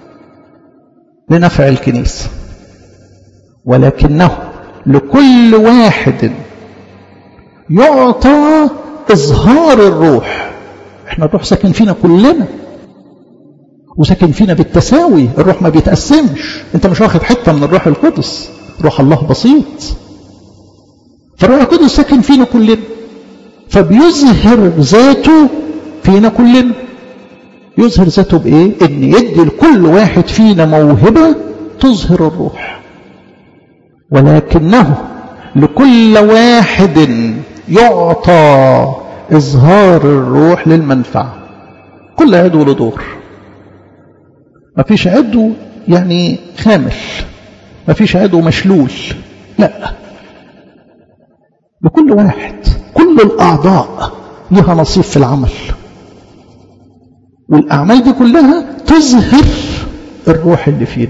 لنفع الكنيسة ولكنه لكل واحد يعطى إظهار الروح احنا الروح ساكن فينا كلنا وساكن فينا بالتساوي الروح ما بيتقسمش انت مش واخد حتة من الروح القدس روح الله بسيط فالروح القدس ساكن فينا كلنا فبيظهر ذاته فينا كلنا يظهر ذاته بايه ان يدي لكل واحد فينا موهبة تظهر الروح ولكنه لكل واحد يعطى إظهار الروح للمنفعة كل عضو له دور ما فيش عضو يعني خامل ما فيش عضو مشلول لا لكل واحد كل الأعضاء لها نصيب في العمل والأعمال دي كلها تظهر الروح اللي فينا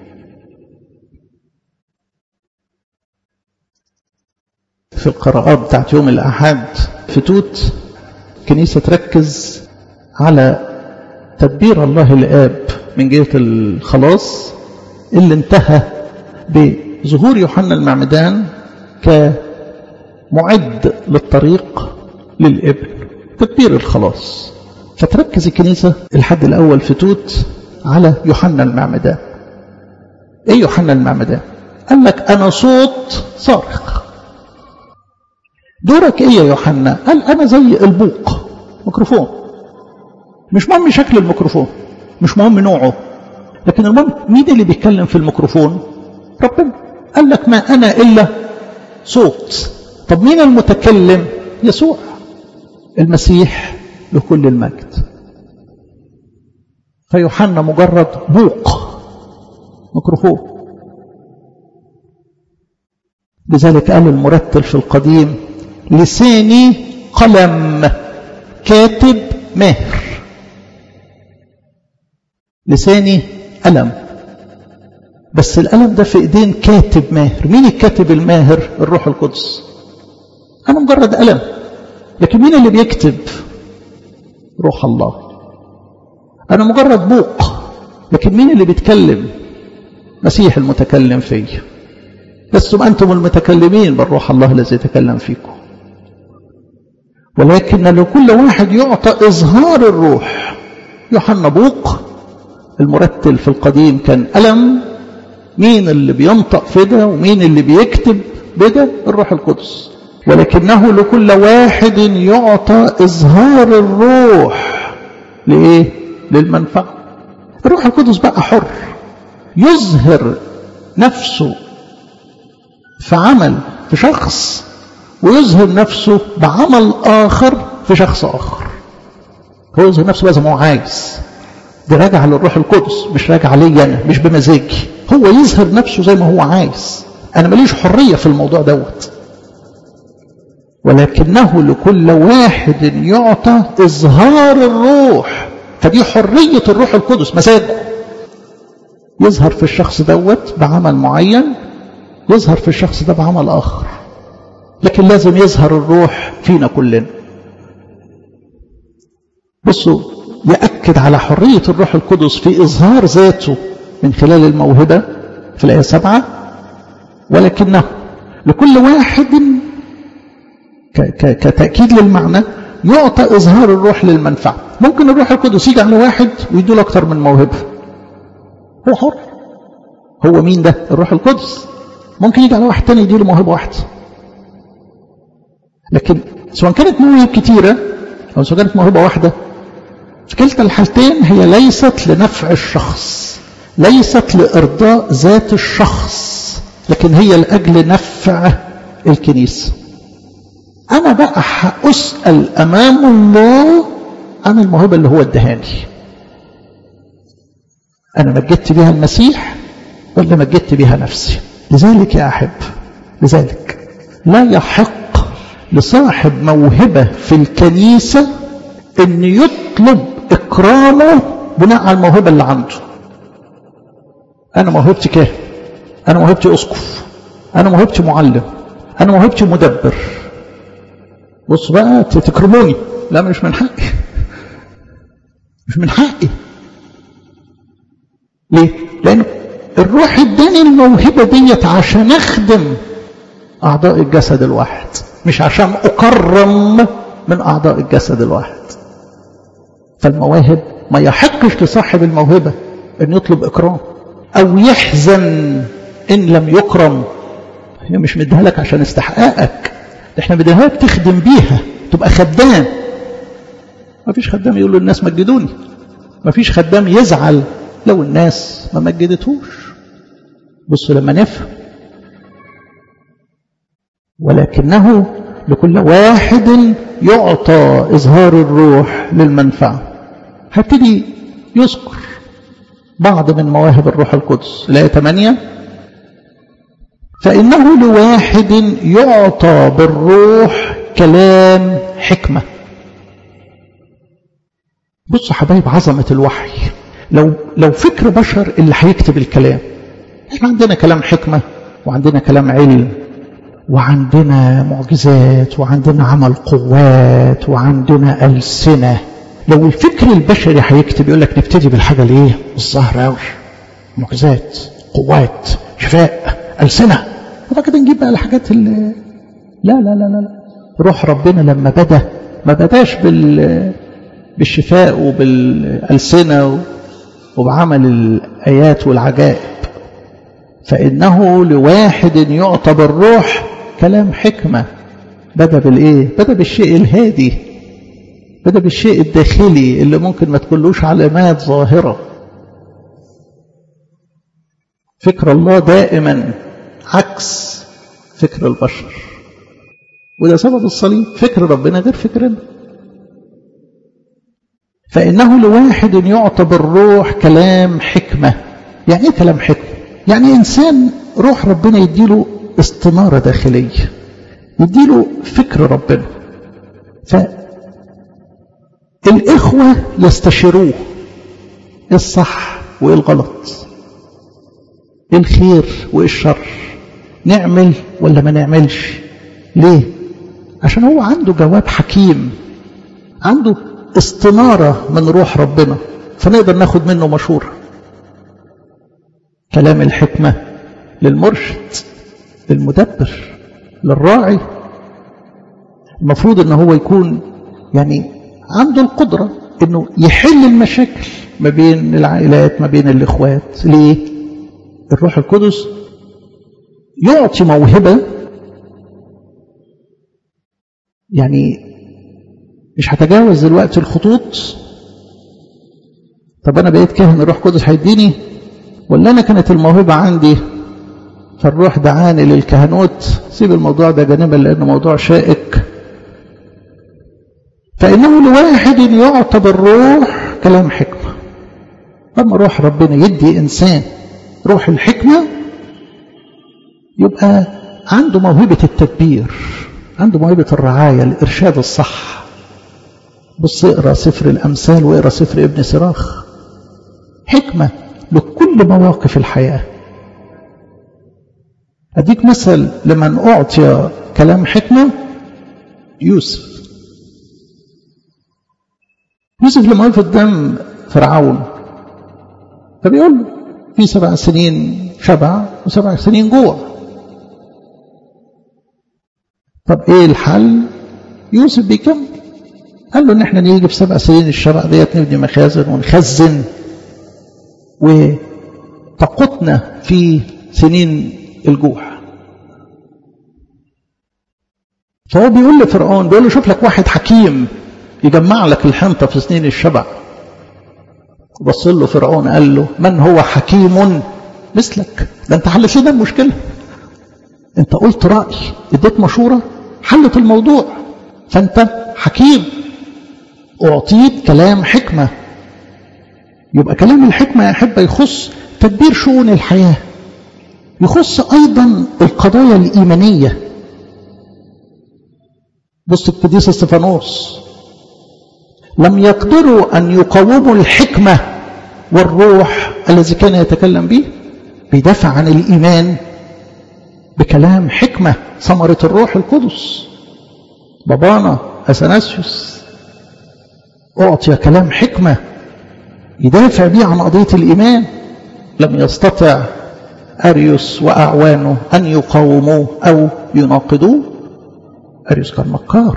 في القراءات بتاعت يوم الأحد في توت كنيسة تركز على تدبير الله الآب من جهة الخلاص اللي انتهى بظهور يوحنا المعمدان كمعد للطريق للابن تدبير الخلاص فتركز الكنيسة الحد الأول في توت على يوحنا المعمدان ايه يوحنا المعمدان قال لك انا صوت صارخ دورك ايه يا يوحنا قال انا زي البوق ميكروفون مش مهم شكل الميكروفون مش مهم نوعه لكن المهم مين اللي بيتكلم في الميكروفون ربنا قال لك ما انا الا صوت طب مين المتكلم يسوع المسيح له كل المجد فيوحنا مجرد بوق ميكروفون لذلك قال المرتل في القديم لساني قلم كاتب ماهر لساني قلم بس القلم ده في ايدين كاتب ماهر مين الكاتب الماهر الروح القدس انا مجرد قلم لكن مين اللي بيكتب روح الله انا مجرد بوق لكن مين اللي بيتكلم مسيح المتكلم فيه لستم انتم المتكلمين بل روح الله الذي يتكلم فيكم ولكن لكل واحد يعطى إظهار الروح يوحنا بوق المرتل في القديم كان ألم مين اللي بينطق في ده ومين اللي بيكتب بده الروح القدس ولكنه لكل واحد يعطى إظهار الروح لإيه؟ للمنفعة الروح القدس بقى حر يظهر نفسه في عمل في شخص ويظهر نفسه بعمل آخر في شخص آخر هو يظهر نفسه بقى زي ما هو عايز دي راجعة للروح القدس مش راجعة لي أنا مش بمزاجي هو يظهر نفسه زي ما هو عايز أنا ماليش حرية في الموضوع دوت ولكنه لكل واحد يعطى إظهار الروح فدي حرية الروح القدس مزاجه يظهر في الشخص دوت بعمل معين يظهر في الشخص ده بعمل آخر لكن لازم يظهر الروح فينا كلنا بصوا يأكد على حرية الروح القدس في إظهار ذاته من خلال الموهبة في الآية سبعة ولكنه لكل واحد كتأكيد للمعنى يعطى إظهار الروح للمنفعة ممكن الروح القدس يجي على واحد ويدوا له أكتر من موهبة هو حر هو مين ده الروح القدس ممكن يجي على واحد تاني يديله موهبة واحدة لكن سواء كانت مواهب كتيرة أو سواء كانت موهبة واحدة في كلتا الحالتين هي ليست لنفع الشخص ليست لإرضاء ذات الشخص لكن هي لأجل نفع الكنيسة أنا بقى هأسأل أمام الله عن الموهبة اللي هو ادهاني أنا مجدت بها المسيح ولا مجدت بها نفسي لذلك يا أحب لذلك لا يحق لصاحب موهبة في الكنيسة أن يطلب إكرامه بناء على الموهبة اللي عنده أنا موهبتي كاهن أنا موهبتي أسقف أنا موهبتي معلم أنا موهبتي مدبر بص بقى تكرموني لا مش من حقي مش من حقي ليه؟ لأن الروح اداني الموهبة ديت عشان أخدم أعضاء الجسد الواحد مش عشان أكرم من أعضاء الجسد الواحد فالمواهب ما يحقش لصاحب الموهبة أن يطلب إكرام أو يحزن إن لم يكرم هي مش مديها لك عشان استحقاقك احنا مديها لك تخدم بيها تبقى خدام ما فيش خدام يقول له الناس مجدوني ما فيش خدام يزعل لو الناس ما مجدتهوش بصوا لما نفهم ولكنه لكل واحد يعطى إظهار الروح للمنفعة هبتدي يذكر بعض من مواهب الروح القدس الآية 8 فإنه لواحد يعطى بالروح كلام حكمة بصوا حبايب عظمة الوحي لو لو فكر بشر اللي هيكتب الكلام احنا عندنا كلام حكمة وعندنا كلام علم وعندنا معجزات وعندنا عمل قوات وعندنا ألسنة لو الفكر البشري هيكتب يقول لك نبتدي بالحاجة الايه الظاهرة قوي معجزات قوات شفاء ألسنة وبعد كده نجيب بقى الحاجات اللي لا لا لا لا روح ربنا لما بدا ما بداش بال بالشفاء وبالألسنة وبعمل الآيات والعجائب فإنه لواحد يعطى بالروح كلام حكمة بدأ بالإيه؟ بدأ بالشيء الهادي بدأ بالشيء الداخلي اللي ممكن ما تكونلوش علامات ظاهرة فكر الله دائما عكس فكر البشر وده سبب الصليب فكر ربنا غير فكرنا فإنه لواحد يعطى بالروح كلام حكمة يعني ايه كلام حكمة يعني إنسان روح ربنا يديله استنارة داخلية يديله فكر ربنا فالإخوة يستشيروه إيه الصح وإيه الغلط إيه الخير وإيه الشر نعمل ولا ما نعملش ليه عشان هو عنده جواب حكيم عنده استنارة من روح ربنا فنقدر ناخد منه مشورة كلام الحكمة للمرشد للمدبر للراعي المفروض ان هو يكون يعني عنده القدرة انه يحل المشاكل ما بين العائلات ما بين الاخوات ليه الروح القدس يعطي موهبة يعني مش هتجاوز دلوقتي الخطوط طب انا بقيت كاهن الروح القدس هيديني ولا انا كانت الموهبه عندي فالروح دعاني للكهنوت سيب الموضوع ده جانبا لانه موضوع شائك فانه لواحد يعطى بالروح كلام حكمه اما روح ربنا يدي انسان روح الحكمه يبقى عنده موهبه التدبير عنده موهبه الرعايه الارشاد الصح بص اقرا سفر الامثال واقرا سفر ابن سراخ حكمه لكل مواقف الحياه اديك مثل لمن اعطي كلام حكمه يوسف يوسف لما وقف قدام فرعون فبيقول له في سبع سنين شبع وسبع سنين جوع طب ايه الحل يوسف بيكمل قال له ان احنا نيجي في سبع سنين الشبع ديت نبني مخازن ونخزن وتقطنا في سنين الجوع فهو بيقول لفرعون بيقول له شوف لك واحد حكيم يجمع لك الحنطة في سنين الشبع بص له فرعون قال له من هو حكيم مثلك ده انت حلت لنا المشكلة انت قلت رأي اديت مشورة حلت الموضوع فانت حكيم اعطيت كلام حكمة يبقى كلام الحكمة يا أحبة يخص تدبير شؤون الحياة يخص أيضا القضايا الإيمانية بص القديس استفانوس لم يقدروا أن يقاوموا الحكمة والروح الذي كان يتكلم به بيدافع عن الإيمان بكلام حكمة ثمرة الروح القدس بابانا أثناسيوس أعطي كلام حكمة يدافع به عن قضية الإيمان لم يستطع أريوس وأعوانه أن يقاوموه أو يناقضوه أريوس كان مكار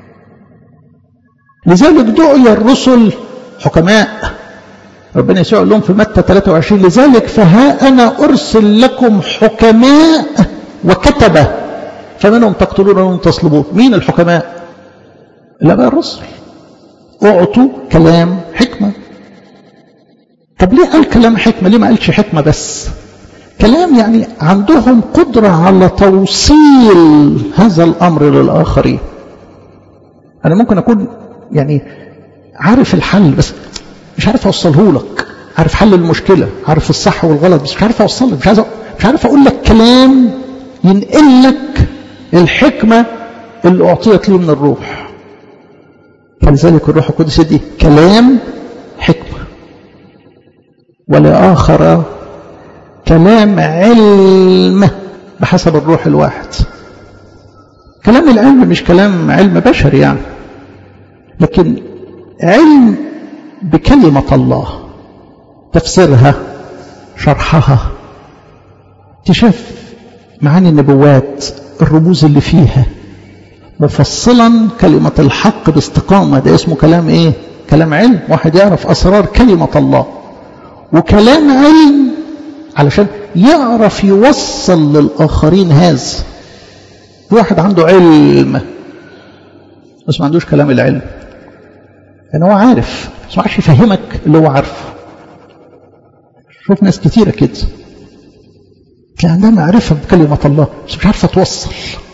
لذلك دعي الرسل حكماء ربنا يسوع لهم في متى 23 لذلك فها أنا أرسل لكم حكماء وكتبة فمنهم تقتلون ومنهم تصلبون مين الحكماء لا بقى الرسل اعطوا كلام حكمة طب ليه قال كلام حكمة ليه ما قالش حكمة بس كلام يعني عندهم قدرة على توصيل هذا الأمر للآخرين أنا ممكن أكون يعني عارف الحل بس مش عارف أوصله لك عارف حل المشكلة عارف الصح والغلط بس مش عارف أوصل لك مش عارف مش عارف أقول لك كلام ينقل لك الحكمة اللي أعطيت لي من الروح فلذلك الروح القدس يدي كلام حكمة ولآخر كلام علم بحسب الروح الواحد كلام العلم مش كلام علم بشري يعني لكن علم بكلمة الله تفسيرها شرحها اكتشاف معاني النبوات الرموز اللي فيها مفصلا كلمة الحق باستقامة ده اسمه كلام ايه كلام علم واحد يعرف أسرار كلمة الله وكلام علم علشان يعرف يوصل للآخرين هذا في واحد عنده علم بس ما عندوش كلام العلم يعني هو عارف بس ما عارفش يفهمك اللي هو عارفه شوف ناس كتيرة كده تلاقي عندها معرفة بكلمة الله بس مش عارفة توصل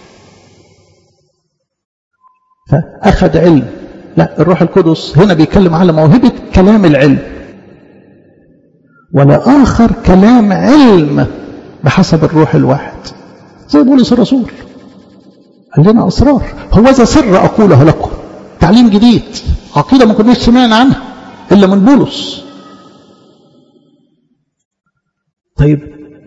فأخذ علم لا الروح القدس هنا بيتكلم على موهبة كلام العلم ولا آخر كلام علم بحسب الروح الواحد زي بولس الرسول قال لنا أسرار هو ذا سر أقوله لكم تعليم جديد عقيدة ما كناش سمعنا عنها إلا من بولس طيب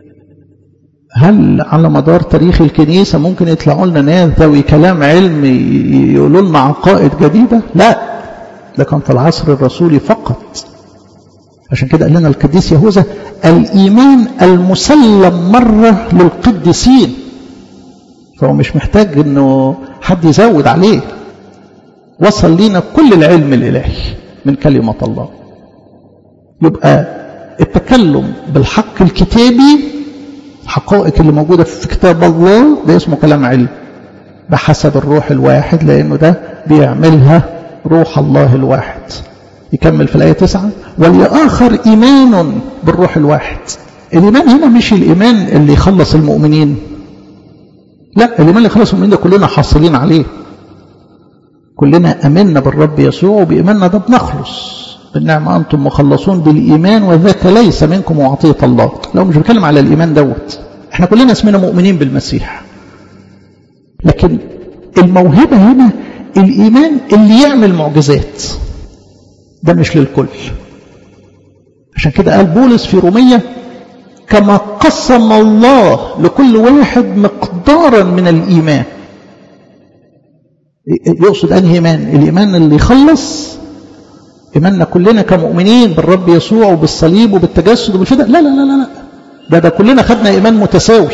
هل على مدار تاريخ الكنيسة ممكن يطلعوا لنا ناس ذوي كلام علمي يقولوا لنا عقائد جديدة لا ده كان في العصر الرسولي فقط عشان كده قال لنا القديس يهوذا الإيمان المسلم مرة للقديسين فهو مش محتاج انه حد يزود عليه وصل لنا كل العلم الإلهي من كلمة الله يبقى التكلم بالحق الكتابي الحقائق اللي موجودة في كتاب الله ده اسمه كلام علم بحسب الروح الواحد لأنه ده بيعملها روح الله الواحد يكمل في الآية تسعة ولآخر إيمان بالروح الواحد الإيمان هنا مش الإيمان اللي يخلص المؤمنين لا الإيمان اللي يخلص المؤمنين ده كلنا حاصلين عليه كلنا أمنا بالرب يسوع وبإيماننا ده بنخلص بالنعمة أنتم مخلصون بالإيمان وذاك ليس منكم وعطية الله لو مش بتكلم على الإيمان دوت احنا كلنا اسمنا مؤمنين بالمسيح لكن الموهبة هنا الإيمان اللي يعمل معجزات ده مش للكل عشان كده قال بولس في رومية كما قسم الله لكل واحد مقدارا من الإيمان يقصد أنهي إيمان الإيمان اللي يخلص إيماننا كلنا كمؤمنين بالرب يسوع وبالصليب وبالتجسد وبالفداء لا لا لا لا لا ده ده كلنا خدنا إيمان متساوي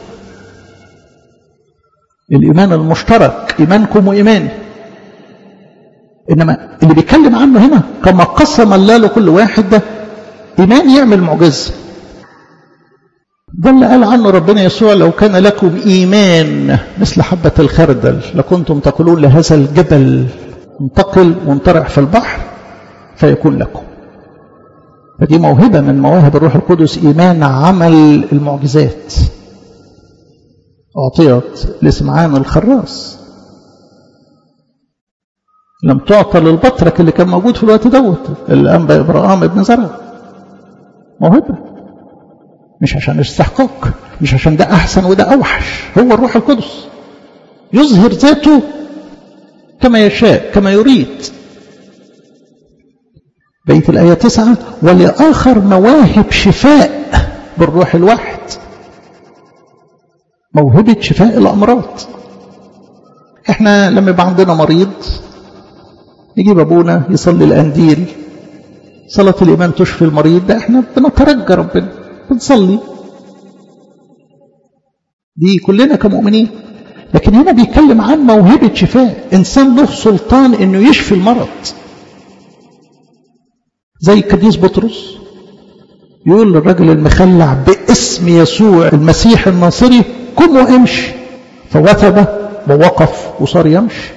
الإيمان المشترك إيمانكم وإيماني إنما اللي بيتكلم عنه هنا كما قسم الله لكل واحد ده إيمان يعمل معجزة ده اللي قال عنه ربنا يسوع لو كان لكم إيمان مثل حبة الخردل لكنتم تقولون لهذا الجبل انتقل وانطرح في البحر فيكون لكم فدي موهبة من مواهب الروح القدس إيمان عمل المعجزات أعطيت لسمعان الخراس لم تعطى للبطرك اللي كان موجود في الوقت دوت الأنبا إبراهام ابن زرع موهبة مش عشان استحقاق مش عشان ده أحسن وده أوحش هو الروح القدس يظهر ذاته كما يشاء كما يريد بيت الآية تسعة ولآخر مواهب شفاء بالروح الواحد موهبة شفاء الأمراض احنا لما يبقى عندنا مريض يجيب أبونا يصلي الأنديل صلاة الإيمان تشفي المريض ده احنا بنترجى ربنا بنصلي دي كلنا كمؤمنين لكن هنا بيتكلم عن موهبة شفاء إنسان له سلطان إنه يشفي المرض زي القديس بطرس يقول للرجل المخلع باسم يسوع المسيح الناصري قم وامشي فوثب ووقف وصار يمشي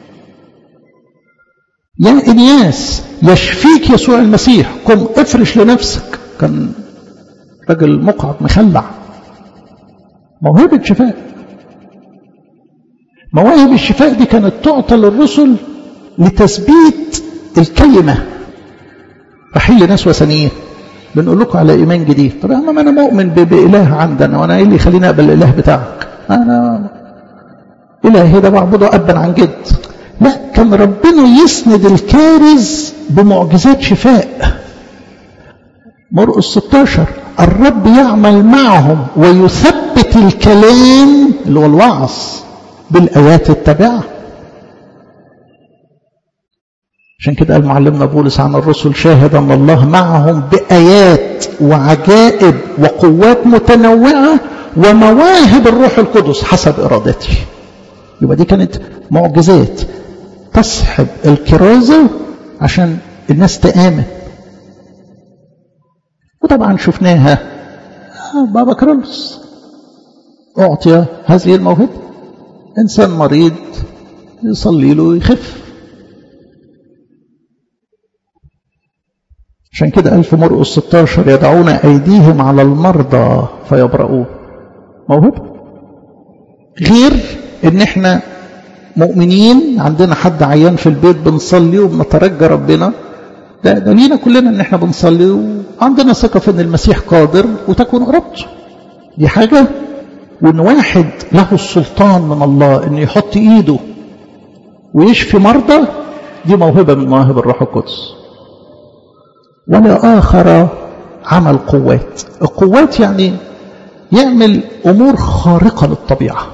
يا إنياس يشفيك يسوع المسيح قم افرش لنفسك كان رجل مقعد مخلع موهبة شفاء مواهب الشفاء دي كانت تعطى للرسل لتثبيت الكلمة رحيل لناس وثنيين بنقول لكم على إيمان جديد طب يا عم أنا مؤمن بإله عندنا وأنا إيه اللي يخليني أقبل الإله بتاعك أنا إلهي ده بعبده أبا عن جد لا كان ربنا يسند الكارز بمعجزات شفاء مرقس 16 الرب يعمل معهم ويثبت الكلام اللي هو الوعظ بالآيات التابعة عشان كده قال معلمنا بولس عن الرسل شاهد أن الله معهم بآيات وعجائب وقوات متنوعة ومواهب الروح القدس حسب إرادته يبقى دي كانت معجزات تسحب الكرازة عشان الناس تآمن وطبعا شفناها بابا كرولس أعطي هذه الموهبة إنسان مريض يصلي له يخف عشان كده قال في مرقس 16 يدعون أيديهم على المرضى فيبرؤون موهبة غير إن إحنا مؤمنين عندنا حد عيان في البيت بنصلي وبنترجى ربنا ده, ده لينا كلنا إن إحنا بنصلي وعندنا ثقة في إن المسيح قادر وتكون إرادته دي حاجة وإن واحد له السلطان من الله إنه يحط إيده ويشفي مرضى دي موهبة من مواهب الروح القدس ولا آخر عمل قوات القوات يعني يعمل أمور خارقة للطبيعة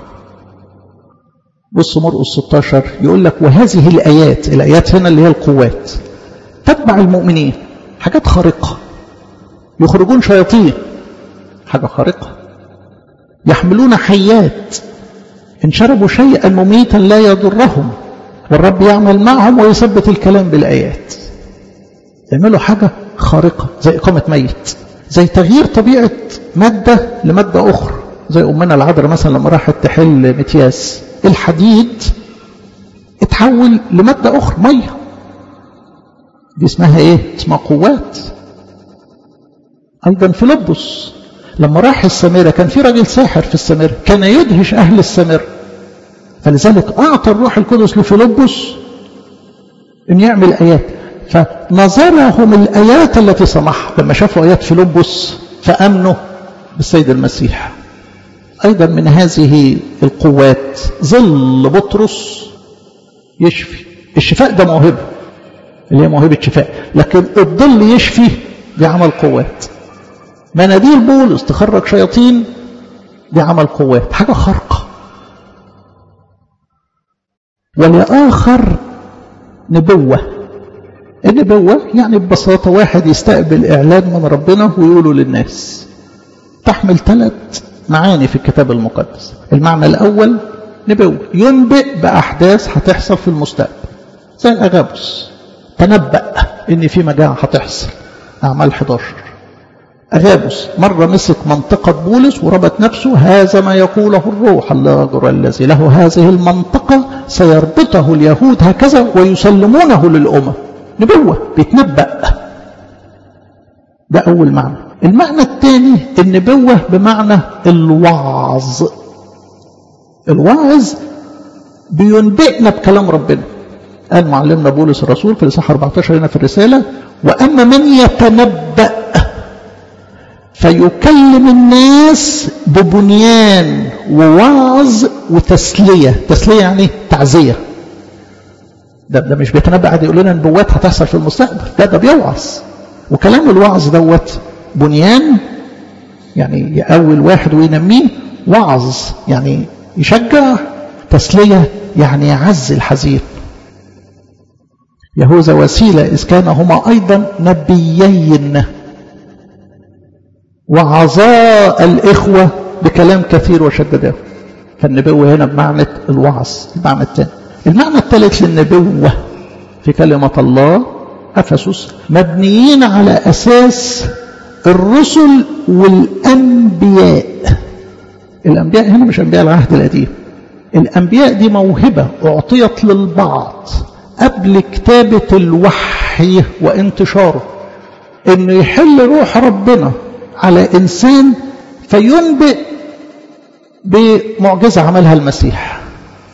بص مرقس 16 يقول لك وهذه الآيات الآيات هنا اللي هي القوات تتبع المؤمنين حاجات خارقة يخرجون شياطين حاجة خارقة يحملون حيات إن شربوا شيئا مميتا لا يضرهم والرب يعمل معهم ويثبت الكلام بالآيات يعملوا حاجة خارقة زي إقامة ميت زي تغيير طبيعة مادة لمادة أخرى زي أمنا العذراء مثلا لما راحت تحل متياس الحديد اتحول لمادة أخرى مية دي اسمها ايه اسمها قوات أيضا فيلبس لما راح السامرة كان في راجل ساحر في السامرة كان يدهش أهل السامرة فلذلك أعطى الروح القدس لفيلبس أن يعمل آيات فنظرهم الآيات التي سمحها لما شافوا آيات فيلبس فأمنوا بالسيد المسيح أيضا من هذه القوات ظل بطرس يشفي الشفاء ده موهبة اللي هي موهبة شفاء لكن الظل يشفي دي عمل قوات مناديل بولس تخرج شياطين دي عمل قوات حاجة خارقة ولآخر نبوة النبوة يعني ببساطة واحد يستقبل إعلان من ربنا ويقوله للناس تحمل ثلاث معاني في الكتاب المقدس المعنى الأول نبوة ينبئ بأحداث هتحصل في المستقبل زي الأغابس تنبأ إن في مجاعة هتحصل أعمال 11 أغابس مرة مسك منطقة بولس وربط نفسه هذا ما يقوله الروح الله الذي له هذه المنطقة سيربطه اليهود هكذا ويسلمونه للأمم نبوة بيتنبأ ده أول معنى المعنى الثاني النبوة بمعنى الوعظ الوعظ بينبئنا بكلام ربنا قال معلمنا بولس الرسول في الإصحاح 14 هنا في الرسالة وأما من يتنبأ فيكلم الناس ببنيان ووعظ وتسلية تسلية يعني تعزية ده, ده مش بيتنبأ عادي يقول لنا نبوات هتحصل في المستقبل لا ده بيوعظ وكلام الوعظ دوت بنيان يعني يقوي الواحد وينميه وعظ يعني يشجع تسلية يعني يعز الحزين يهوذا وسيلة إذ كان هما أيضا نبيين وعظاء الإخوة بكلام كثير وشدداه فالنبوة هنا بمعنى الوعظ المعنى الثاني المعنى الثالث للنبوة في كلمة الله أفسس مبنيين على أساس الرسل والأنبياء الأنبياء هنا مش أنبياء العهد القديم الأنبياء دي موهبة أعطيت للبعض قبل كتابة الوحي وانتشاره انه يحل روح ربنا على انسان فينبئ بمعجزة عملها المسيح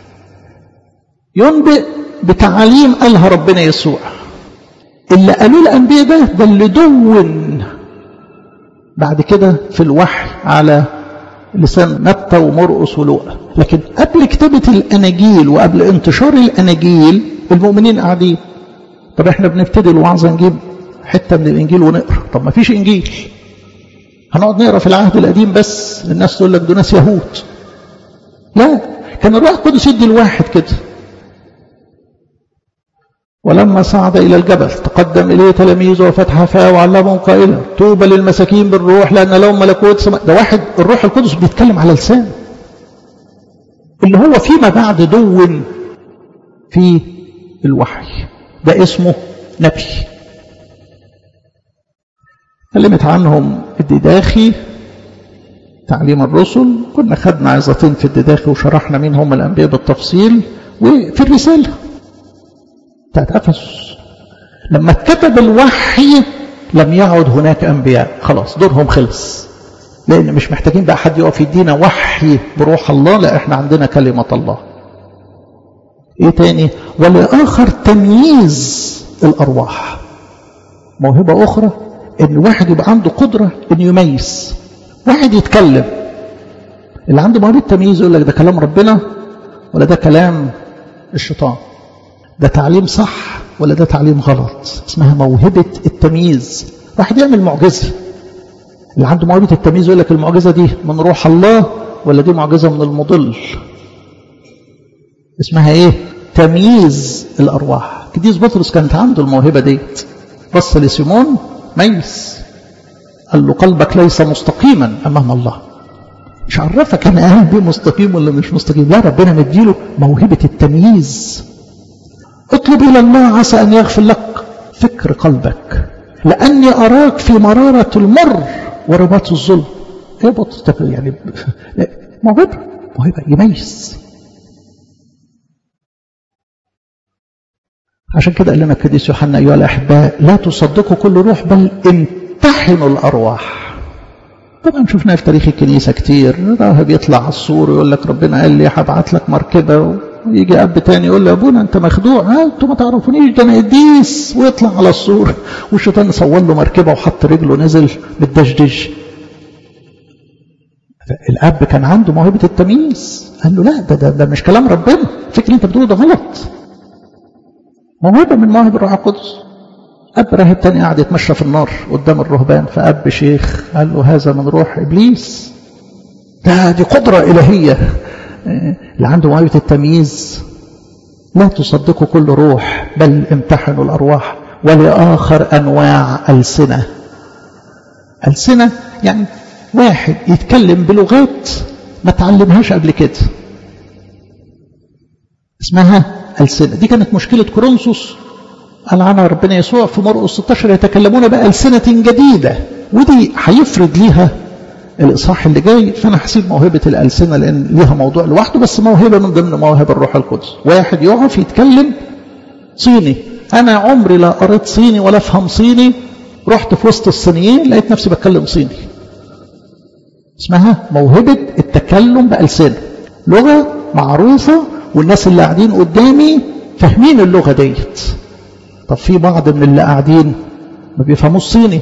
ينبئ بتعاليم قالها ربنا يسوع اللي قالوه الأنبياء ده ده اللي دون بعد كده في الوحي على لسان متى ومرقس ولوقا لكن قبل كتابة الأناجيل وقبل انتشار الأناجيل المؤمنين قاعدين طب احنا بنبتدي الوعظ نجيب حتة من الإنجيل ونقرأ طب ما فيش إنجيل هنقعد نقرأ في العهد القديم بس الناس تقول لك دول ناس يهود لا كان الروح القدس يدي الواحد كده ولما صعد إلى الجبل تقدم إليه تلاميذه وفتح فاه وعلمهم قائلا توبى للمساكين بالروح لأن لهم ملكوت سماء ده واحد الروح القدس بيتكلم على لسان اللي هو فيما بعد دون في الوحي ده اسمه نبي كلمت عنهم الدداخي تعليم الرسل كنا خدنا عظتين في الدداخي وشرحنا مين هم الأنبياء بالتفصيل وفي الرسالة بتاعت أفسس لما اتكتب الوحي لم يعد هناك أنبياء خلاص دورهم خلص لأن مش محتاجين بقى حد يقف يدينا وحي بروح الله لا احنا عندنا كلمة الله ايه تاني ولآخر تمييز الأرواح موهبة أخرى إن واحد يبقى عنده قدرة إنه يميز واحد يتكلم اللي عنده موهبة تمييز يقول لك ده كلام ربنا ولا ده كلام الشيطان ده تعليم صح ولا ده تعليم غلط اسمها موهبة التمييز واحد يعمل معجزة اللي عنده موهبة التمييز يقول لك المعجزة دي من روح الله ولا دي معجزة من المضل اسمها ايه تمييز الارواح قديس بطرس كانت عنده الموهبة ديت بص لسيمون ميز قال له قلبك ليس مستقيما امام الله مش عرفك انا قلبي مستقيم ولا مش مستقيم لا ربنا مديله موهبة التمييز اطلب إلى الله عسى أن يغفر لك فكر قلبك لأني أراك في مرارة المر ورباط الظلم ايه بط يعني موهبة موهبة يميز عشان كده قال لنا القديس يوحنا أيها الأحباء لا تصدقوا كل روح بل امتحنوا الأرواح طبعا شفناها في تاريخ الكنيسة كتير راهب يطلع على السور ويقول لك ربنا قال لي هبعت لك مركبة ويجي أب تاني يقول له يا أبونا أنت مخدوع ها أنتوا ما تعرفونيش ده أنا قديس ويطلع على السور والشيطان صور له مركبة وحط رجله نزل بالدشدش الأب كان عنده موهبة التمييز قال له لا ده, ده, ده مش كلام ربنا الفكر أنت بتقوله ده غلط موهبة من مواهب الروح القدس أب راهب تاني قاعد يتمشى في النار قدام الرهبان فأب شيخ قال له هذا من روح إبليس ده دي قدرة إلهية اللي عنده موهبة التمييز لا تصدقوا كل روح بل امتحنوا الأرواح ولآخر أنواع ألسنة ألسنة يعني واحد يتكلم بلغات ما تعلمهاش قبل كده اسمها ألسنة دي كانت مشكلة كورنثوس قال عنها ربنا يسوع في مرقس 16 يتكلمون بألسنة جديدة ودي هيفرد ليها الإصحاح اللي جاي فأنا هسيب موهبة الألسنة لأن ليها موضوع لوحده بس موهبة من ضمن مواهب الروح القدس واحد يقف يتكلم صيني أنا عمري لا قريت صيني ولا أفهم صيني رحت في وسط الصينيين لقيت نفسي بتكلم صيني اسمها موهبة التكلم بألسنة لغة معروفة والناس اللي قاعدين قدامي فاهمين اللغة ديت طب في بعض من اللي قاعدين ما بيفهموش صيني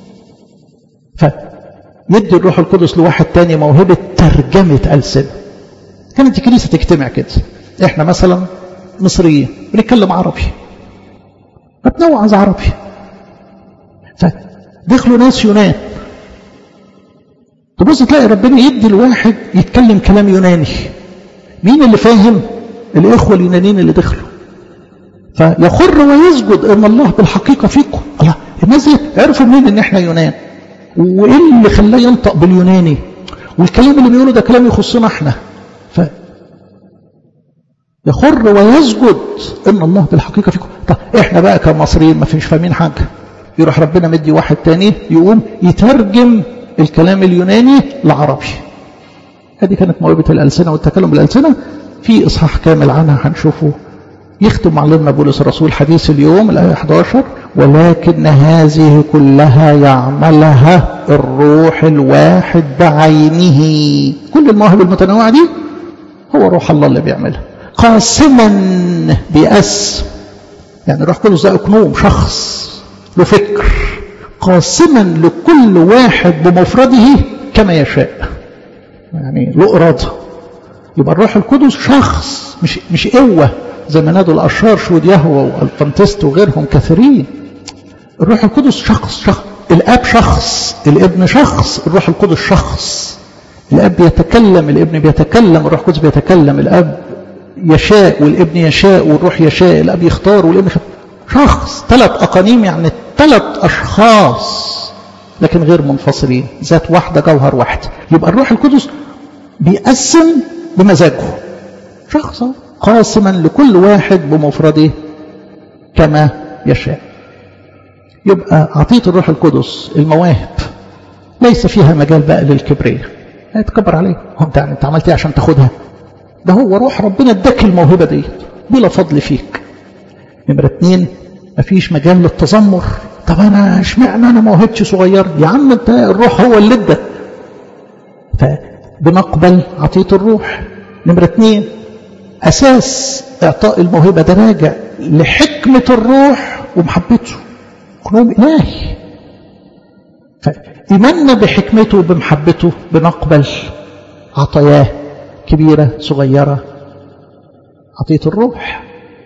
فيدي الروح القدس لواحد تاني موهبة ترجمة ألسنة كانت الكنيسة تجتمع كده احنا مثلا مصريين بنتكلم عربي بتنوعز عربي فدخلوا ناس يونان تبص تلاقي ربنا يدي الواحد يتكلم كلام يوناني مين اللي فاهم الإخوة اليونانيين اللي دخلوا فيخر ويسجد ان الله بالحقيقة فيكم الله الناس دي عرفوا منين ان احنا يونان وايه اللي خلاه ينطق باليوناني والكلام اللي بيقوله ده كلام يخصنا احنا ف يخر ويسجد ان الله بالحقيقة فيكم طب احنا بقى كمصريين ما فيش فاهمين حاجة يروح ربنا مدي واحد تاني يقوم يترجم الكلام اليوناني لعربي هذه كانت موهبة الألسنة والتكلم بالألسنة في إصحاح كامل عنها هنشوفه يختم معلمنا بولس الرسول حديث اليوم الآية 11 ولكن هذه كلها يعملها الروح الواحد بعينه كل المواهب المتنوعة دي هو روح الله اللي بيعملها قاسما بأس يعني روح قدس ده أكنوم شخص له فكر قاسما لكل واحد بمفرده كما يشاء يعني له إرادة يبقى الروح القدس شخص مش مش قوة زي ما نادوا الأشرار شهود يهوى والفانتست وغيرهم كثيرين الروح القدس شخص شخص الأب شخص الابن شخص الروح القدس شخص الأب بيتكلم الابن بيتكلم الروح القدس بيتكلم الأب يشاء والابن يشاء والروح يشاء الأب يختار والابن شخص ثلاث أقانيم يعني ثلاث أشخاص لكن غير منفصلين ذات واحدة جوهر واحد يبقى الروح القدس بيقسم بمزاجه شخص قاسما لكل واحد بمفرده كما يشاء يبقى عطية الروح القدس المواهب ليس فيها مجال بقى للكبرية هيتكبر عليه هو انت انت عملت ايه عشان تاخدها ده هو روح ربنا اداك الموهبة دي بلا فضل فيك نمرة اتنين مفيش مجال للتذمر طب انا اشمعنى انا موهبتي صغير يا عم انت الروح هو اللي ادى فبنقبل عطية الروح نمرة اتنين أساس إعطاء الموهبة ده راجع لحكمة الروح ومحبته قلوب إلهي فإيماننا بحكمته وبمحبته بنقبل عطاياه كبيرة صغيرة عطية الروح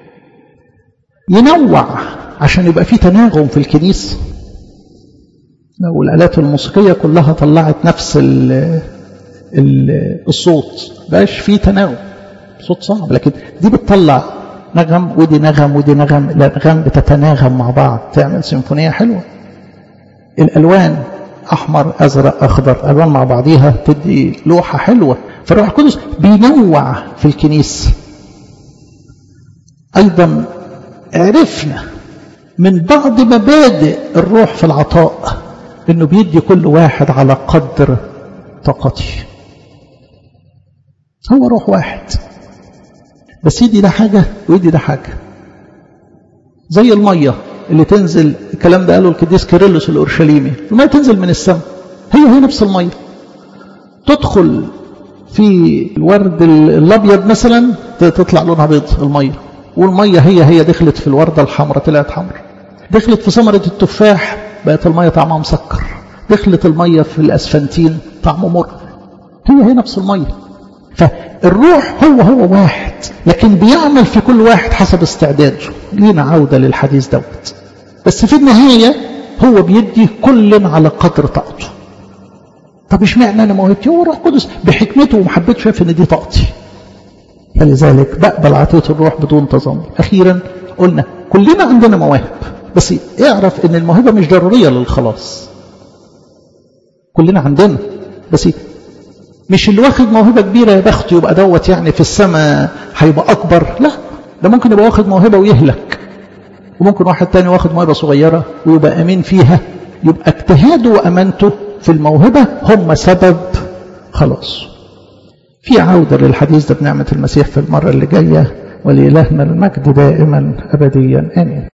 ينوع عشان يبقى في تناغم في الكنيسة لو الآلات الموسيقية كلها طلعت نفس ال ال الصوت بقاش في تناغم صوت صعب لكن دي بتطلع نغم ودي نغم ودي نغم الأنغام بتتناغم مع بعض تعمل سيمفونية حلوة الألوان أحمر أزرق أخضر ألوان مع بعضيها تدي لوحة حلوة فالروح القدس بينوع في الكنيسة أيضا عرفنا من بعض مبادئ الروح في العطاء انه بيدي كل واحد على قدر طاقته هو روح واحد بس يدي ده حاجة ويدي ده حاجة زي المية اللي تنزل الكلام ده قاله القديس كيرلس الأورشليمي المية تنزل من السماء هي هي نفس المية تدخل في الورد الأبيض مثلا تطلع لونها بيض المية والمية هي هي دخلت في الوردة الحمراء طلعت حمراء دخلت في ثمرة التفاح بقت المية طعمها مسكر دخلت المية في الأسفنتين طعمه مر هي هي نفس المية فالروح هو هو واحد لكن بيعمل في كل واحد حسب استعداده لينا عودة للحديث دوت بس في النهاية هو بيدي كل على قدر طاقته طب اشمعنى انا موهبتي هو روح قدس بحكمته ومحبته شايف ان دي طاقتي فلذلك بقبل عطية الروح بدون تذمر أخيرا قلنا كلنا عندنا مواهب بس اعرف ان الموهبة مش ضرورية للخلاص كلنا عندنا بس مش اللي واخد موهبة كبيرة يا بخته يبقى دوت يعني في السماء هيبقى أكبر لا ده ممكن يبقى واخد موهبة ويهلك وممكن واحد تاني واخد موهبة صغيرة ويبقى أمين فيها يبقى اجتهاده وأمانته في الموهبة هم سبب خلاص في عودة للحديث ده بنعمة المسيح في المرة اللي جاية ولإلهنا المجد دائما أبديا آمين